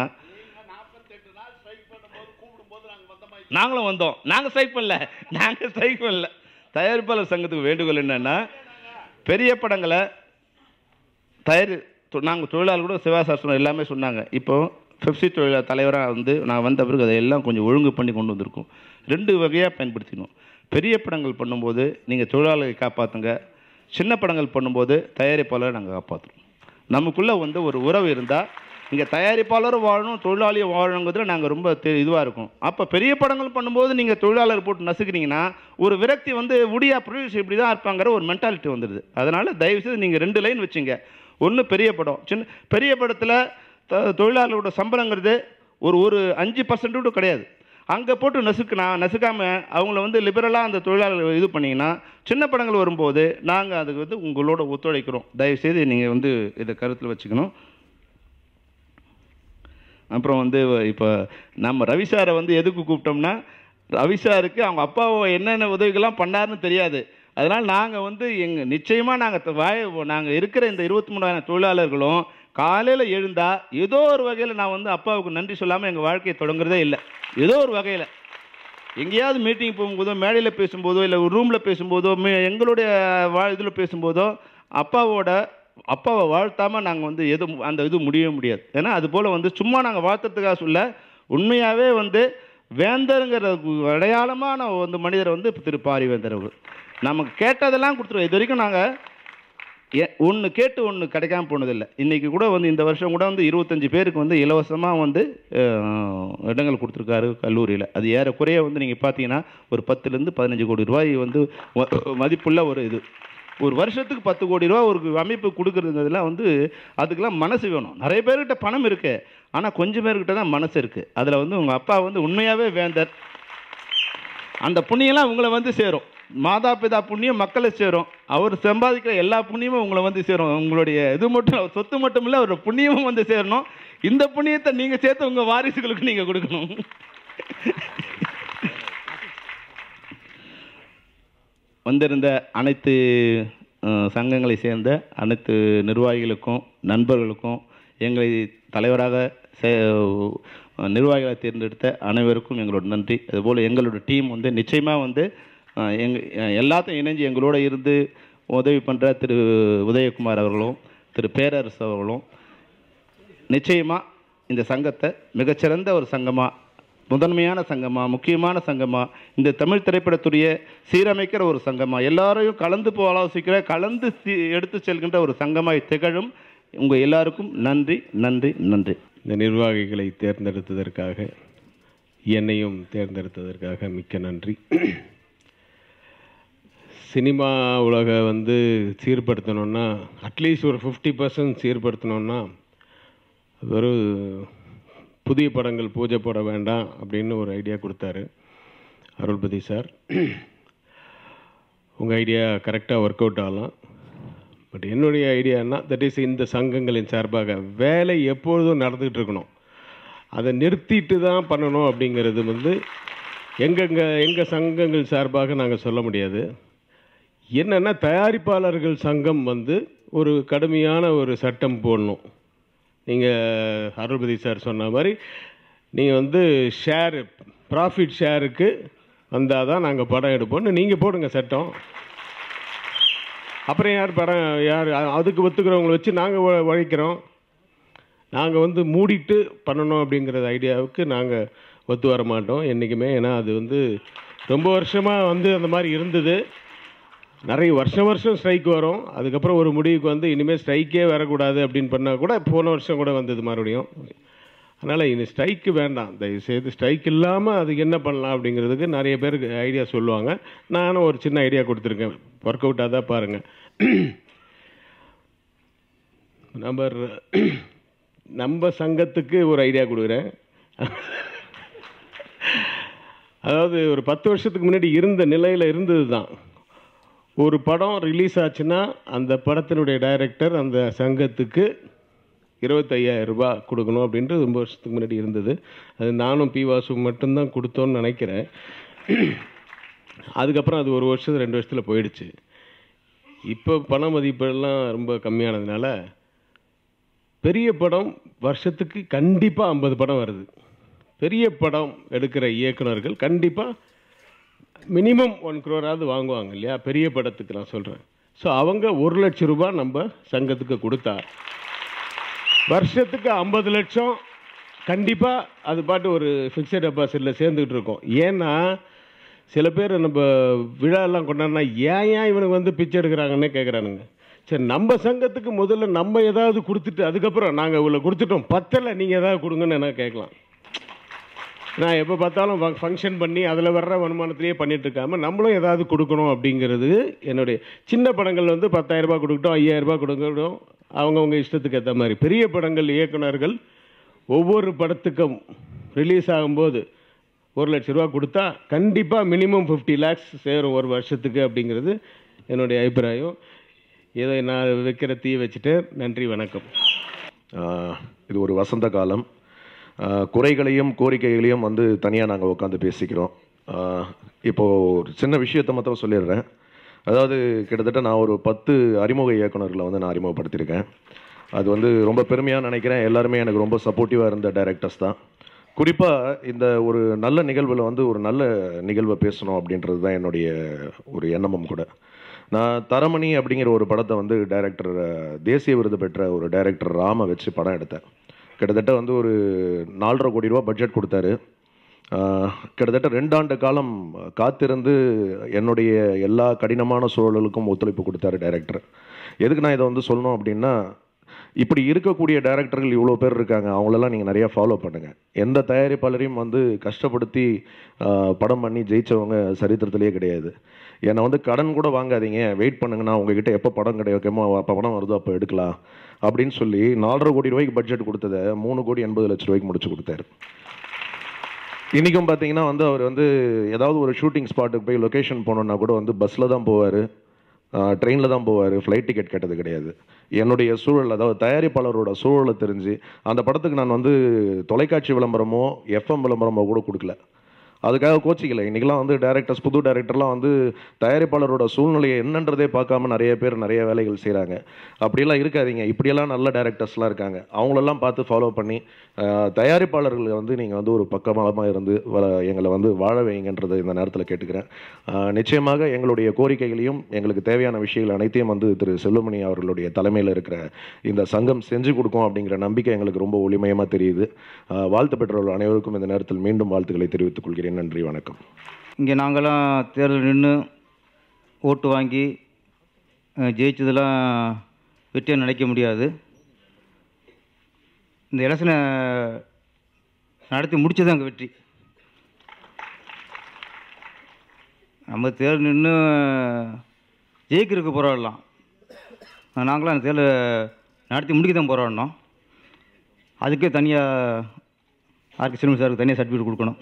நாங்களும் வந்தோம் நாங்கள் ஸ்ட்ரைக் பண்ணல நாங்கள் ஸ்ட்ரைக் பண்ணல தயாரிப்பாளர் சங்கத்துக்கு வேண்டுகோள் என்னென்னா பெரிய படங்களை தயாரி நாங்கள் தொழிலாளர் கூட சிவாசாஸ்திரம் எல்லாமே சொன்னாங்க இப்போ பெப்சி தொழிலாளர் தலைவராக வந்து நான் வந்த பிறகு அதை எல்லாம் கொஞ்சம் ஒழுங்கு பண்ணி கொண்டு வந்திருக்கோம் ரெண்டு வகையாக பயன்படுத்தினோம் பெரிய படங்கள் பண்ணும்போது நீங்கள் தொழிலாளரை காப்பாற்றுங்க சின்ன படங்கள் பண்ணும்போது தயாரிப்பாளரை நாங்கள் காப்பாற்றுறோம் நமக்குள்ளே வந்து ஒரு உறவு இருந்தால் இங்கே தயாரிப்பாளரும் வாழணும் தொழிலாளியும் வாழணுங்கிறதுல நாங்கள் ரொம்ப இதுவாக இருக்கும் அப்போ பெரிய படங்கள் பண்ணும்போது நீங்கள் தொழிலாளர் போட்டு நசுக்கிறீங்கன்னா ஒரு விரக்தி வந்து உடியா ப்ரொடியூசர் இப்படி தான் இருப்பாங்கிற ஒரு மென்டாலிட்டி வந்துடுது அதனால் தயவுசெய்து நீங்கள் ரெண்டு லைன் வச்சுங்க ஒன்று பெரிய படம் சின்ன பெரிய படத்தில் த- தொழிலாளரோட சம்பளங்கிறது ஒரு ஒரு அஞ்சு பர்சன்ட் கூட கிடையாது அங்கே போட்டு நசுக்குனா நசுக்காமல் அவங்கள வந்து லிபரலாக அந்த தொழிலாளர்கள் இது பண்ணிங்கன்னா சின்ன படங்கள் வரும்போது நாங்கள் அதுக்கு வந்து உங்களோட ஒத்துழைக்கிறோம் தயவுசெய்து நீங்கள் வந்து இதை கருத்தில் வச்சுக்கணும் அப்புறம் வந்து இப்போ நம்ம ரவி சாரை வந்து எதுக்கு கூப்பிட்டோம்னா ரவி சாருக்கு அவங்க அப்பாவை என்னென்ன உதவிகள்லாம் பண்ணாருன்னு தெரியாது அதனால் நாங்கள் வந்து எங்கள் நிச்சயமாக நாங்கள் வாய நாங்கள் இருக்கிற இந்த இருபத்தி மூணாயிரம் தொழிலாளர்களும் காலையில் எழுந்தா ஏதோ ஒரு வகையில் நான் வந்து அப்பாவுக்கு நன்றி சொல்லாமல் எங்கள் வாழ்க்கையை தொடங்குறதே இல்லை ஏதோ ஒரு வகையில் எங்கேயாவது மீட்டிங் போகும்போதோ மேடையில் பேசும்போதோ இல்லை ஒரு ரூமில் பேசும்போதோ மே- எங்களுடைய வா இதில் பேசும்போதோ அப்பாவோட அப்பாவை வாழ்த்தாமல் நாங்கள் வந்து எதுவும் அந்த இது முடியவே முடியாது ஏன்னா அது போல் வந்து சும்மா நாங்கள் வாழ்த்துறதுக்காக சொல்ல உண்மையாகவே வந்து வேந்தருங்கிற அடையாளமான வந்து மனிதர் வந்து திரு பாரிவேந்தர் அவர்கள் நமக்கு கேட்டதெல்லாம் கொடுத்துருவோம் இது வரைக்கும் நாங்கள் ஒன்று கேட்டு ஒன்று கிடைக்காம போனதில்லை இன்றைக்கி கூட வந்து இந்த வருஷம் கூட வந்து இருபத்தஞ்சி பேருக்கு வந்து இலவசமாக வந்து அஹ், இடங்கள் கொடுத்துருக்காரு கல்லூரியில் அது ஏறக்குறைய வந்து நீங்கள் பார்த்தீங்கன்னா ஒரு பத்துலேருந்து பதினஞ்சு கோடி ரூபாய் வந்து வ- மதிப்புள்ள ஒரு இது ஒரு வருஷத்துக்கு பத்து கோடி ரூபா ஒரு அமைப்பு கொடுக்குறதுங்கிறதுலாம் வந்து அதுக்கெல்லாம் மனசு வேணும் நிறைய பேர்கிட்ட பணம் இருக்குது ஆனால் கொஞ்சம் பேர்கிட்ட தான் மனசு இருக்குது அதில் வந்து உங்கள் அப்பா வந்து உண்மையாகவே வேந்தர் அந்த புண்ணியெல்லாம் உங்களை வந்து சேரும் மாதா பிதா புண்ணியம் மக்களை சேரும் அவர் சம்பாதிக்கிற எல்லா புண்ணியமும் உங்களை வந்து சேரும் உங்களுடைய இது மட்டும் அவர் சொத்து மட்டும் இல்லை ஒரு புண்ணியமும் வந்து சேரணும் இந்த புண்ணியத்தை நீங்கள் சேர்த்து உங்கள் வாரிசுகளுக்கு நீங்கள் கொடுக்கணும் வந்திருந்த அனைத்து அஹ், சங்கங்களை சேர்ந்த அனைத்து நிர்வாகிகளுக்கும் நண்பர்களுக்கும் எங்களை தலைவராக சே- நிர்வாகிகளை தேர்ந்தெடுத்த அனைவருக்கும் எங்களோட நன்றி அதுபோல் எங்களோட டீம் வந்து நிச்சயமாக வந்து அஹ், எங்க எல்லாத்தையும் இணைஞ்சு எங்களோட இருந்து உதவி பண்ணுற திரு உதயகுமார் அவர்களும் திரு பேரரசு அவர்களும் நிச்சயமாக இந்த சங்கத்தை மிகச்சிறந்த ஒரு சங்கமாக முதன்மையான சங்கமா முக்கியமான சங்கமா இந்த தமிழ் திரைப்படத்துடைய சீரமைக்கிற ஒரு சங்கமா எல்லாரையும் கலந்து போ ஆலோசிக்கிற கலந்து சி- எடுத்து செல்கின்ற ஒரு சங்கமாய் திகழும் உங்கள் எல்லாருக்கும் நன்றி நன்றி நன்றி இந்த நிர்வாகிகளை தேர்ந்தெடுத்ததற்காக என்னையும் தேர்ந்தெடுத்ததற்காக மிக்க நன்றி சினிமா உலக வந்து சீர்படுத்தணும்னா அட்லீஸ்ட் ஒரு ஃபிஃப்டி பர்சன்ட் சீர்படுத்தணும்னா அது ஒரு புதிய படங்கள் பூஜை போட வேண்டாம் அப்படின்னு ஒரு ஐடியா கொடுத்தாரு அருள்பதி சார் உங்கள் ஐடியா கரெக்டாக ஒர்க் அவுட் ஆகலாம் பட் என்னுடைய ஐடியானா தட் இஸ் இந்த சங்கங்களின் சார்பாக வேலை எப்பொழுதும் நடந்துகிட்டு இருக்கணும் அதை நிறுத்திட்டு தான் பண்ணணும் அப்படிங்கிறது வந்து எங்கெங்க எங்கள் சங்கங்கள் சார்பாக நாங்கள் சொல்ல முடியாது என்னென்னா தயாரிப்பாளர்கள் சங்கம் வந்து ஒரு கடுமையான ஒரு சட்டம் போடணும் நீங்கள் அருள்பதி சார் சொன்ன மாதிரி நீங்கள் வந்து ஷேரு ப்ராஃபிட் ஷேருக்கு வந்தால் தான் நாங்கள் படம் எடுப்போம்னு நீங்கள் போடுங்க சட்டம் அப்புறம் யார் படம் யார் அ- அதுக்கு ஒத்துக்கிறவங்கள வச்சு நாங்கள் உழைக்கிறோம் நாங்கள் வந்து மூடிட்டு பண்ணணும் அப்படிங்கிற ஐடியாவுக்கு நாங்கள் ஒத்து வர மாட்டோம் என்றைக்குமே ஏன்னா அது வந்து ரொம்ப வருஷமாக வந்து அந்த மாதிரி இருந்தது நிறைய வருஷம் வருஷம் ஸ்ட்ரைக் வரும் அதுக்கப்புறம் ஒரு முடிவுக்கு வந்து இனிமேல் ஸ்ட்ரைக்கே வரக்கூடாது அப்படின்னு பண்ணால் கூட போன வருஷம் கூட வந்தது மறுபடியும் அதனால் இனி ஸ்ட்ரைக்கு வேண்டாம் தயவுசெய்து ஸ்ட்ரைக் இல்லாமல் அதுக்கு என்ன பண்ணலாம் அப்படிங்கிறதுக்கு நிறைய பேருக்கு ஐடியா சொல்லுவாங்க நானும் ஒரு சின்ன ஐடியா கொடுத்துருக்கேன் ஒர்க் அவுட்டாக தான் பாருங்கள் நம்பர் நம்ம சங்கத்துக்கு ஒரு ஐடியா கொடுக்குறேன் அதாவது ஒரு பத்து வருஷத்துக்கு முன்னாடி இருந்த நிலையில் இருந்தது தான் ஒரு படம் ரிலீஸ் ஆச்சுன்னா அந்த படத்தினுடைய டைரக்டர் அந்த சங்கத்துக்கு இருபத்தையாயிரம் ரூபாய் கொடுக்கணும் அப்படின்ட்டு ரொம்ப வருஷத்துக்கு முன்னாடி இருந்தது அது நானும் பி வாசு மட்டும்தான் கொடுத்தோன்னு நினைக்கிறேன் அதுக்கப்புறம் அது ஒரு வருஷம் ரெண்டு வருஷத்தில் போயிடுச்சு இப்போ பண மதிப்பெல்லாம் ரொம்ப கம்மியானதுனால பெரிய படம் வருஷத்துக்கு கண்டிப்பாக ஐம்பது படம் வருது பெரிய படம் எடுக்கிற இயக்குனர்கள் கண்டிப்பாக மினிமம் ஒன் க்ரோராவது வாங்குவாங்க இல்லையா பெரிய படத்துக்கு நான் சொல்கிறேன் ஸோ அவங்க ஒரு லட்சம் ரூபாய் நம்ம சங்கத்துக்கு கொடுத்தா வருஷத்துக்கு ஐம்பது லட்சம் கண்டிப்பாக அது பாட்டு ஒரு ஃபிக்ஸட் டெபாசிட்டில் சேர்ந்துக்கிட்டு இருக்கோம் ஏன்னா சில பேர் நம்ம விழாலாம் கொண்டாடினா ஏன் ஏன் இவனுக்கு வந்து பிச்சை எடுக்கிறாங்கன்னே கேட்குறானுங்க சரி நம்ம சங்கத்துக்கு முதல்ல நம்ம ஏதாவது கொடுத்துட்டு அதுக்கப்புறம் நாங்கள் இவ்வளோ கொடுத்துட்டோம் பத்தலை நீங்கள் ஏதாவது கொடுங்கன்னு என்ன கேட்கலாம் நான் எப்போ பார்த்தாலும் ஃபங்க்ஷன் பண்ணி அதில் வர்ற வருமானத்திலேயே பண்ணிட்டு இருக்காம நம்மளும் ஏதாவது கொடுக்கணும் அப்படிங்கிறது என்னுடைய சின்ன படங்கள் வந்து பத்தாயிரம் ரூபாய் கொடுக்கட்டும் ஐயாயிரம் ரூபாய் கொடுக்கட்டும் அவங்கவுங்க இஷ்டத்துக்கு ஏற்ற மாதிரி பெரிய படங்கள் இயக்குனர்கள் ஒவ்வொரு படத்துக்கும் ரிலீஸ் ஆகும்போது ஒரு லட்ச ரூபா கொடுத்தா கண்டிப்பாக மினிமம் ஃபிஃப்டி லேக்ஸ் சேரும் ஒரு வருஷத்துக்கு அப்படிங்கிறது என்னுடைய அபிப்பிராயம் இதை நான் வைக்கிற தீ வச்சுட்டு நன்றி வணக்கம் ஆஹ் இது ஒரு வசந்த காலம் ஆஹ் குறைகளையும் கோரிக்கைகளையும் வந்து தனியாக நாங்கள் உட்காந்து பேசிக்கிறோம் ஆஹ் இப்போ ஒரு சின்ன விஷயத்தை மட்டும் சொல்லிடுறேன் அதாவது கிட்டத்தட்ட நான் ஒரு பத்து அறிமுக இயக்குனர்களை வந்து நான் அறிமுகப்படுத்தியிருக்கேன் அது வந்து ரொம்ப பெருமையாக நினைக்கிறேன் எல்லாருமே எனக்கு ரொம்ப சப்போர்ட்டிவாக இருந்த டைரக்டர்ஸ் தான் குறிப்பாக இந்த ஒரு நல்ல நிகழ்வில் வந்து ஒரு நல்ல நிகழ்வை பேசணும் அப்படின்றது தான் என்னுடைய ஒரு எண்ணமும் கூட நான் தரமணி அப்படிங்கிற ஒரு படத்தை வந்து டைரக்டர் தேசிய விருது பெற்ற ஒரு டைரக்டர் ராம வச்சு படம் எடுத்தேன் கிட்டத்தட்ட வந்து ஒரு நாலரை கோடி ரூபா பட்ஜெட் கொடுத்தாரு ஆஹ் கிட்டத்தட்ட ரெண்டாண்டு காலம் காத்திருந்து என்னுடைய எல்லா கடினமான சூழலுக்கும் ஒத்துழைப்பு கொடுத்தாரு டைரக்டர் எதுக்கு நான் இதை வந்து சொல்லணும் அப்படின்னா இப்படி இருக்கக்கூடிய டைரக்டர்கள் இவ்வளோ பேர் இருக்காங்க அவங்களெல்லாம் நீங்கள் நிறையா ஃபாலோ பண்ணுங்கள் எந்த தயாரிப்பாளரையும் வந்து கஷ்டப்படுத்தி ஆஹ் படம் பண்ணி ஜெயிச்சவங்க சரித்திரத்திலேயே கிடையாது என்னை வந்து கடன் கூட வாங்காதீங்க வெயிட் பண்ணுங்கன்னா உங்ககிட்ட எப்போ படம் கிடைக்குமோ அப்போ படம் வருதோ அப்போ எடுக்கலாம் அப்படின்னு சொல்லி நாலரை கோடி ரூபாய்க்கு பட்ஜெட் கொடுத்ததை மூணு கோடி எண்பது லட்ச ரூபாய்க்கு முடிச்சு கொடுத்தாரு இன்றைக்கும் பார்த்தீங்கன்னா வந்து அவர் வந்து ஏதாவது ஒரு ஷூட்டிங் ஸ்பாட்டுக்கு போய் லொக்கேஷன் போகணுன்னா கூட வந்து பஸ்ஸில் தான் போவார் ட்ரெயினில் தான் போவார் ஃப்ளைட் டிக்கெட் கேட்டது கிடையாது என்னுடைய சூழல் அதாவது தயாரிப்பாளரோட சூழலை தெரிஞ்சு அந்த படத்துக்கு நான் வந்து தொலைக்காட்சி விளம்பரமோ எஃப்எம் விளம்பரமோ கூட கொடுக்கல அதுக்காக கோச்சிக்கல இன்றைக்கெலாம் வந்து டேரக்டர்ஸ் புது டேரக்டர்லாம் வந்து தயாரிப்பாளரோட சூழ்நிலையை என்னன்றதே பார்க்காம நிறைய பேர் நிறைய வேலைகள் செய்கிறாங்க அப்படியெல்லாம் இருக்காதீங்க இப்படியெல்லாம் நல்ல டேரக்டர்ஸ்லாம் இருக்காங்க அவங்களெல்லாம் பார்த்து ஃபாலோ பண்ணி ஆஹ், தயாரிப்பாளர்களை வந்து நீங்கள் வந்து ஒரு பக்கமாக இருந்து வ- எங்களை வந்து வாழ வைங்கன்றதை இந்த நேரத்தில் கேட்டுக்கிறேன் ஆஹ், நிச்சயமாக எங்களுடைய கோரிக்கைகளையும் எங்களுக்கு தேவையான விஷயங்கள் அனைத்தையும் வந்து திரு செல்வமணி அவர்களுடைய தலைமையில் இருக்கிற இந்த சங்கம் செஞ்சு கொடுக்கும் அப்படிங்கிற நம்பிக்கை எங்களுக்கு ரொம்ப ஒளிமயமாக தெரியுது ஆஹ், வாழ்த்து பெற்றவர்கள் அனைவருக்கும் இந்த நேரத்தில் மீண்டும் வாழ்த்துக்களை தெரிவித்துக் கொள்கிறேன் நன்றி வணக்கம் இங்கே நாங்கள்லாம் தேர்தல் நின்று ஓட்டு வாங்கி அஹ், ஜெயிச்சதெல்லாம் வெற்றியாக நினைக்க முடியாது இந்த எலெக்ஷனை நடத்தி முடிச்சது அங்கே வெற்றி நம்ம தேர்தல் நின்று ஜெயிக்கிறதுக்கு போராடலாம் நாங்களாம் அந்த தேர்தலை நடத்தி முடிக்க தான் போராடினோம் அதுக்கே தனியாக ஆர்கே சினிமா சாருக்கு தனியாக சர்டிஃபிகேட் கொடுக்கணும்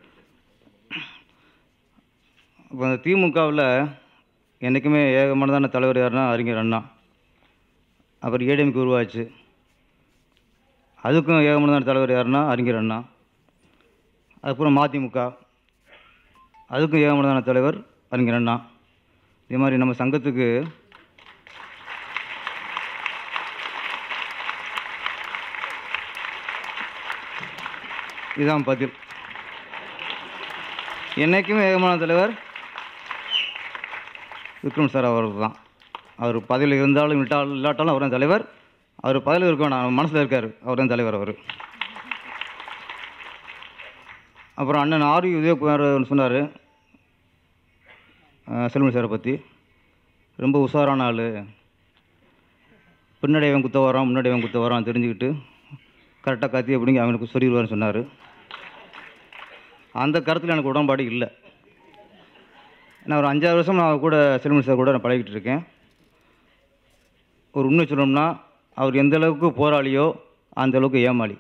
இப்போ அந்த திமுகவில் என்றைக்குமே ஏகமானதான தலைவர் யாருன்னா அறிஞர் அண்ணா அப்புறம் ஏடிஎம்கே உருவாச்சு அதுக்கும் ஏகமானதான தலைவர் யாருன்னா அறிஞர் அண்ணா அதுக்கப்புறம் மதிமுக அதுக்கும் ஏகமானதான தலைவர் அறிஞர் அண்ணா இதே மாதிரி நம்ம சங்கத்துக்கு இதுதான் பதில் என்றைக்குமே ஏகமான தலைவர் விக்ரம் சார் அவருக்கு தான் அவர் பதவியில் இருந்தாலும் விட்டாலும் இல்லாட்டாலும் அவர் தான் தலைவர் அவர் பதவியில் இருக்க வேணாம் மனசில் இருக்கார் அவர் தான் தலைவர் அவர் அப்புறம் அண்ணன் ஆர் உதயகுமார் சொன்னார் செல்வன் சாரை பற்றி ரொம்ப உஷாரான ஆள் பின்னாடி அவன் குத்த வரான் முன்னாடி அவன் குத்த வரான் தெரிஞ்சுக்கிட்டு கரெக்டாக கத்தி அப்படிங்க அவனுக்கு சொல்லிடுவார்னு சொன்னார் அந்த கருத்தில் எனக்கு உடன்பாடு இல்லை நான் ஒரு அஞ்சாறு வருஷம் நான் அவர் கூட செல்வன் சார் கூட நான் பழகிட்டு இருக்கேன் ஒரு உண்மை சொல்லணும்னா அவர் எந்த அளவுக்கு போராளியோ அந்த அளவுக்கு ஏமாளி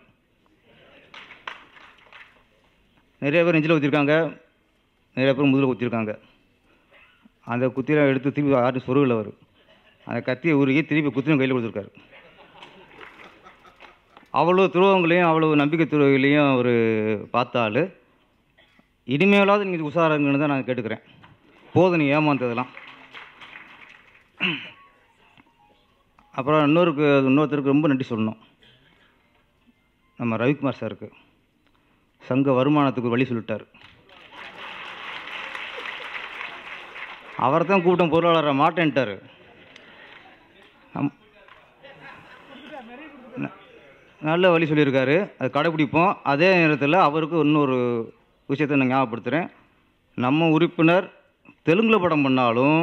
நிறைய பேர் நெஞ்சில் ஊற்றிருக்காங்க நிறைய பேர் முதுகில் ஊற்றிருக்காங்க அந்த குத்தியில் எடுத்து திருப்பி யாரும் சொருகில் வரும் அந்த கத்தியை உருகி திருப்பி குத்தியும் கையில் கொடுத்துருக்காரு அவ்வளோ துருவங்களையும் அவ்வளோ நம்பிக்கை துருவங்களையும் அவர் பார்த்தாள் இனிமேலாவது நீங்கள் உஷாராங்கன்னு தான் நான் கேட்டுக்கிறேன் போதும் நீ ஏமாந்ததெல்லாம் அப்புறம் இன்னொருக்கு இன்னொருத்தருக்கு ரொம்ப நன்றி சொல்லணும் நம்ம ரவிக்குமார் சாருக்கு சங்க வருமானத்துக்கு வழி சொல்லிட்டார் அவரை தான் கூட்டம் பொருளாளரை மாட்டேன்ட்டார் நல்ல வழி சொல்லியிருக்காரு அது கடைப்பிடிப்போம் அதே நேரத்தில் அவருக்கு இன்னொரு விஷயத்தை நான் ஞாபகப்படுத்துகிறேன் நம்ம உறுப்பினர் தெலுங்கில் படம் பண்ணாலும்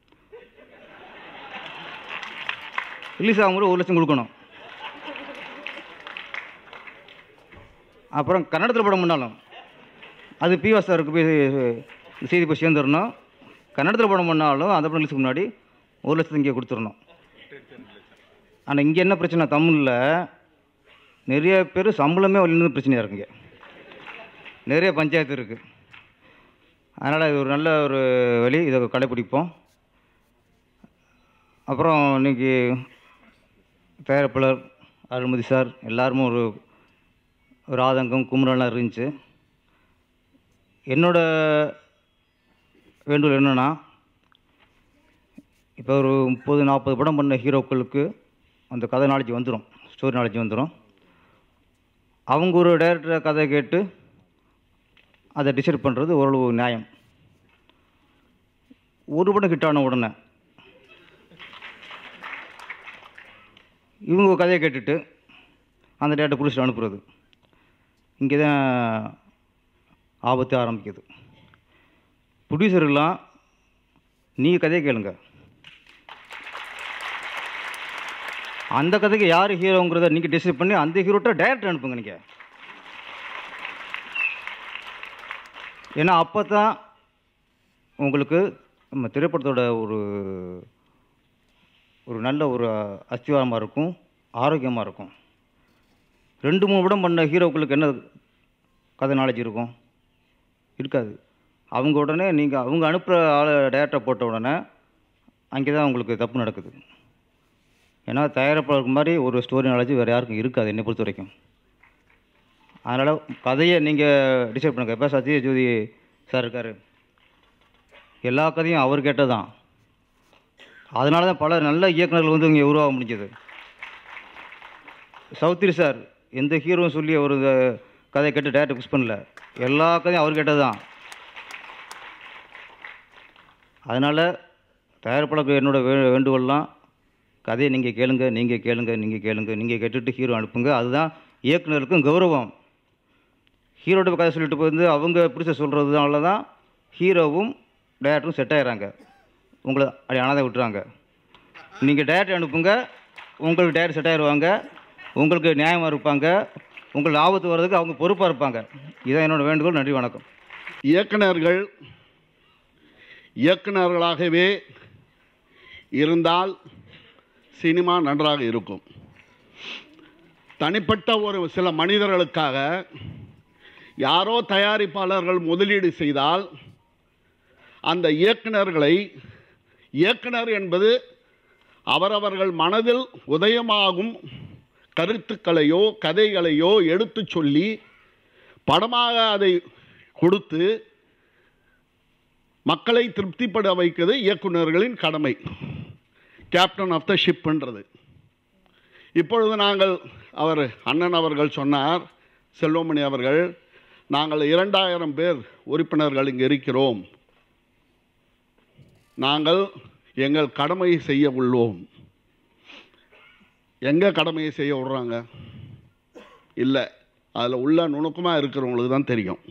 ரிலீஸ் ஆகும்போது ஒரு லட்சம் கொடுக்கணும் அப்புறம் கன்னடத்தில் படம் பண்ணாலும் அது பிவாஸ் சாருக்கு போய் செய்தி போய் சேர்ந்துடணும் கன்னடத்தில் படம் பண்ணாலும் அந்த படம் ரிலீஸுக்கு முன்னாடி ஒரு லட்சத்து இங்கே கொடுத்துடணும் ஆனால் இங்கே என்ன பிரச்சனை தமிழில் நிறைய பேர் சம்பளமே வழிந்து பிரச்சனையாக இருக்குங்க நிறைய பஞ்சாயத்து இருக்குது அதனால் இது ஒரு நல்ல ஒரு வழி இதை கடைப்பிடிப்போம் அப்புறம் இன்னைக்கு தயாரிப்பாளர் அருள்மதி சார் எல்லாருமே ஒரு ஒரு ஆதங்கம் குமுறலாம் இருந்துச்சு என்னோட வேண்டுகோள் என்னென்னா இப்போ ஒரு முப்பது நாற்பது படம் பண்ண ஹீரோக்களுக்கு அந்த கதை நாலேஜ் வந்துடும் ஸ்டோரி நாலேஜ் வந்துடும் அவங்க ஒரு டைரக்டர் கதை கேட்டு அதை டிசைட் பண்ணுறது ஓரளவு நியாயம் ஒரு படம் ஹிட் ஆன உடனே இவங்க கதையை கேட்டுட்டு அந்த டேட்டை பிடிச்சிட்டு அனுப்புறது இங்கே தான் ஆபத்து ஆரம்பிக்குது ப்ரொடியூசர்லாம் நீங்கள் கதையை கேளுங்க அந்த கதைக்கு யார் ஹீரோங்கிறத நீங்கள் டிசைட் பண்ணி அந்த ஹீரோட்ட டைரக்டர் அனுப்புங்க நீங்கள் ஏன்னா அப்போ தான் உங்களுக்கு நம்ம திரைப்படத்தோட ஒரு ஒரு நல்ல ஒரு அஸ்திவாரமாக இருக்கும் ஆரோக்கியமாக இருக்கும் ரெண்டு மூணு படம் பண்ண ஹீரோக்களுக்கு என்ன கதை நாலேஜ் இருக்கும் இருக்காது அவங்க உடனே நீங்கள் அவங்க அனுப்புகிற ஆளை டேரக்டர் போட்ட உடனே அங்கே தான் உங்களுக்கு தப்பு நடக்குது ஏன்னா தயாரிப்பாளருக்கு மாதிரி ஒரு ஸ்டோரி நாலேஜ் வேறு யாருக்கும் இருக்காது என்னை பொறுத்த வரைக்கும் அதனால் கதையை நீங்கள் டிசைட் பண்ணுங்க இப்போ சத்யஜோதி சார் இருக்கார் எல்லா கதையும் அவர் கேட்டதான் அதனால தான் பல நல்ல இயக்குனர்கள் வந்து இங்கே உருவாக முடிஞ்சது சௌத்ரி சார் எந்த ஹீரோவும் சொல்லி அவர் இந்த கதையை கேட்டு டேரக்டர் ஃபிக்ஸ் பண்ணல எல்லா கதையும் அவர் கேட்டது தான் அதனால் தயாரிப்பாளருக்கு என்னோட வே வேண்டுகோள்லாம் கதையை நீங்கள் கேளுங்க நீங்கள் கேளுங்க நீங்கள் கேளுங்க நீங்கள் கேட்டுட்டு ஹீரோ அனுப்புங்க அதுதான் இயக்குனருக்கும் கௌரவம் ஹீரோட்ட கதை சொல்லிட்டு போயிருந்து அவங்க பிடிச்ச சொல்கிறதுனால தான் ஹீரோவும் டேரக்டரும் செட் ஆயிடுறாங்க உங்களை அப்படி அனாதை விட்டுறாங்க நீங்கள் டேரக்டர் அனுப்புங்க உங்களுக்கு டேரக்டர் செட் ஆயிடுவாங்க உங்களுக்கு நியாயமாக இருப்பாங்க உங்களுக்கு ஆபத்து வர்றதுக்கு அவங்க பொறுப்பாக இருப்பாங்க இதான் என்னோட வேண்டுகோள் நன்றி வணக்கம் இயக்குனர்கள் இயக்குனர்களாகவே இருந்தால் சினிமா நன்றாக இருக்கும் தனிப்பட்ட ஒரு சில மனிதர்களுக்காக யாரோ தயாரிப்பாளர்கள் முதலீடு செய்தால் அந்த இயக்குனர்களை இயக்குனர் என்பது அவரவர்கள் மனதில் உதயமாகும் கருத்துக்களையோ கதைகளையோ எடுத்துச் சொல்லி படமாக அதை கொடுத்து மக்களை திருப்திப்பட வைக்கிறது இயக்குனர்களின் கடமை கேப்டன் ஆஃப் த ஷிப்ன்றது இப்பொழுது நாங்கள் அவர் அண்ணன் அவர்கள் சொன்னார் செல்வமணி அவர்கள் நாங்கள் இரண்டாயிரம் பேர் உறுப்பினர்கள் இங்கே இருக்கிறோம் நாங்கள் எங்கள் கடமையை செய்ய உள்ளோம் எங்கே கடமையை செய்ய விட்றாங்க இல்லை அதில் உள்ள நுணுக்கமாக இருக்கிறவங்களுக்கு தான் தெரியும்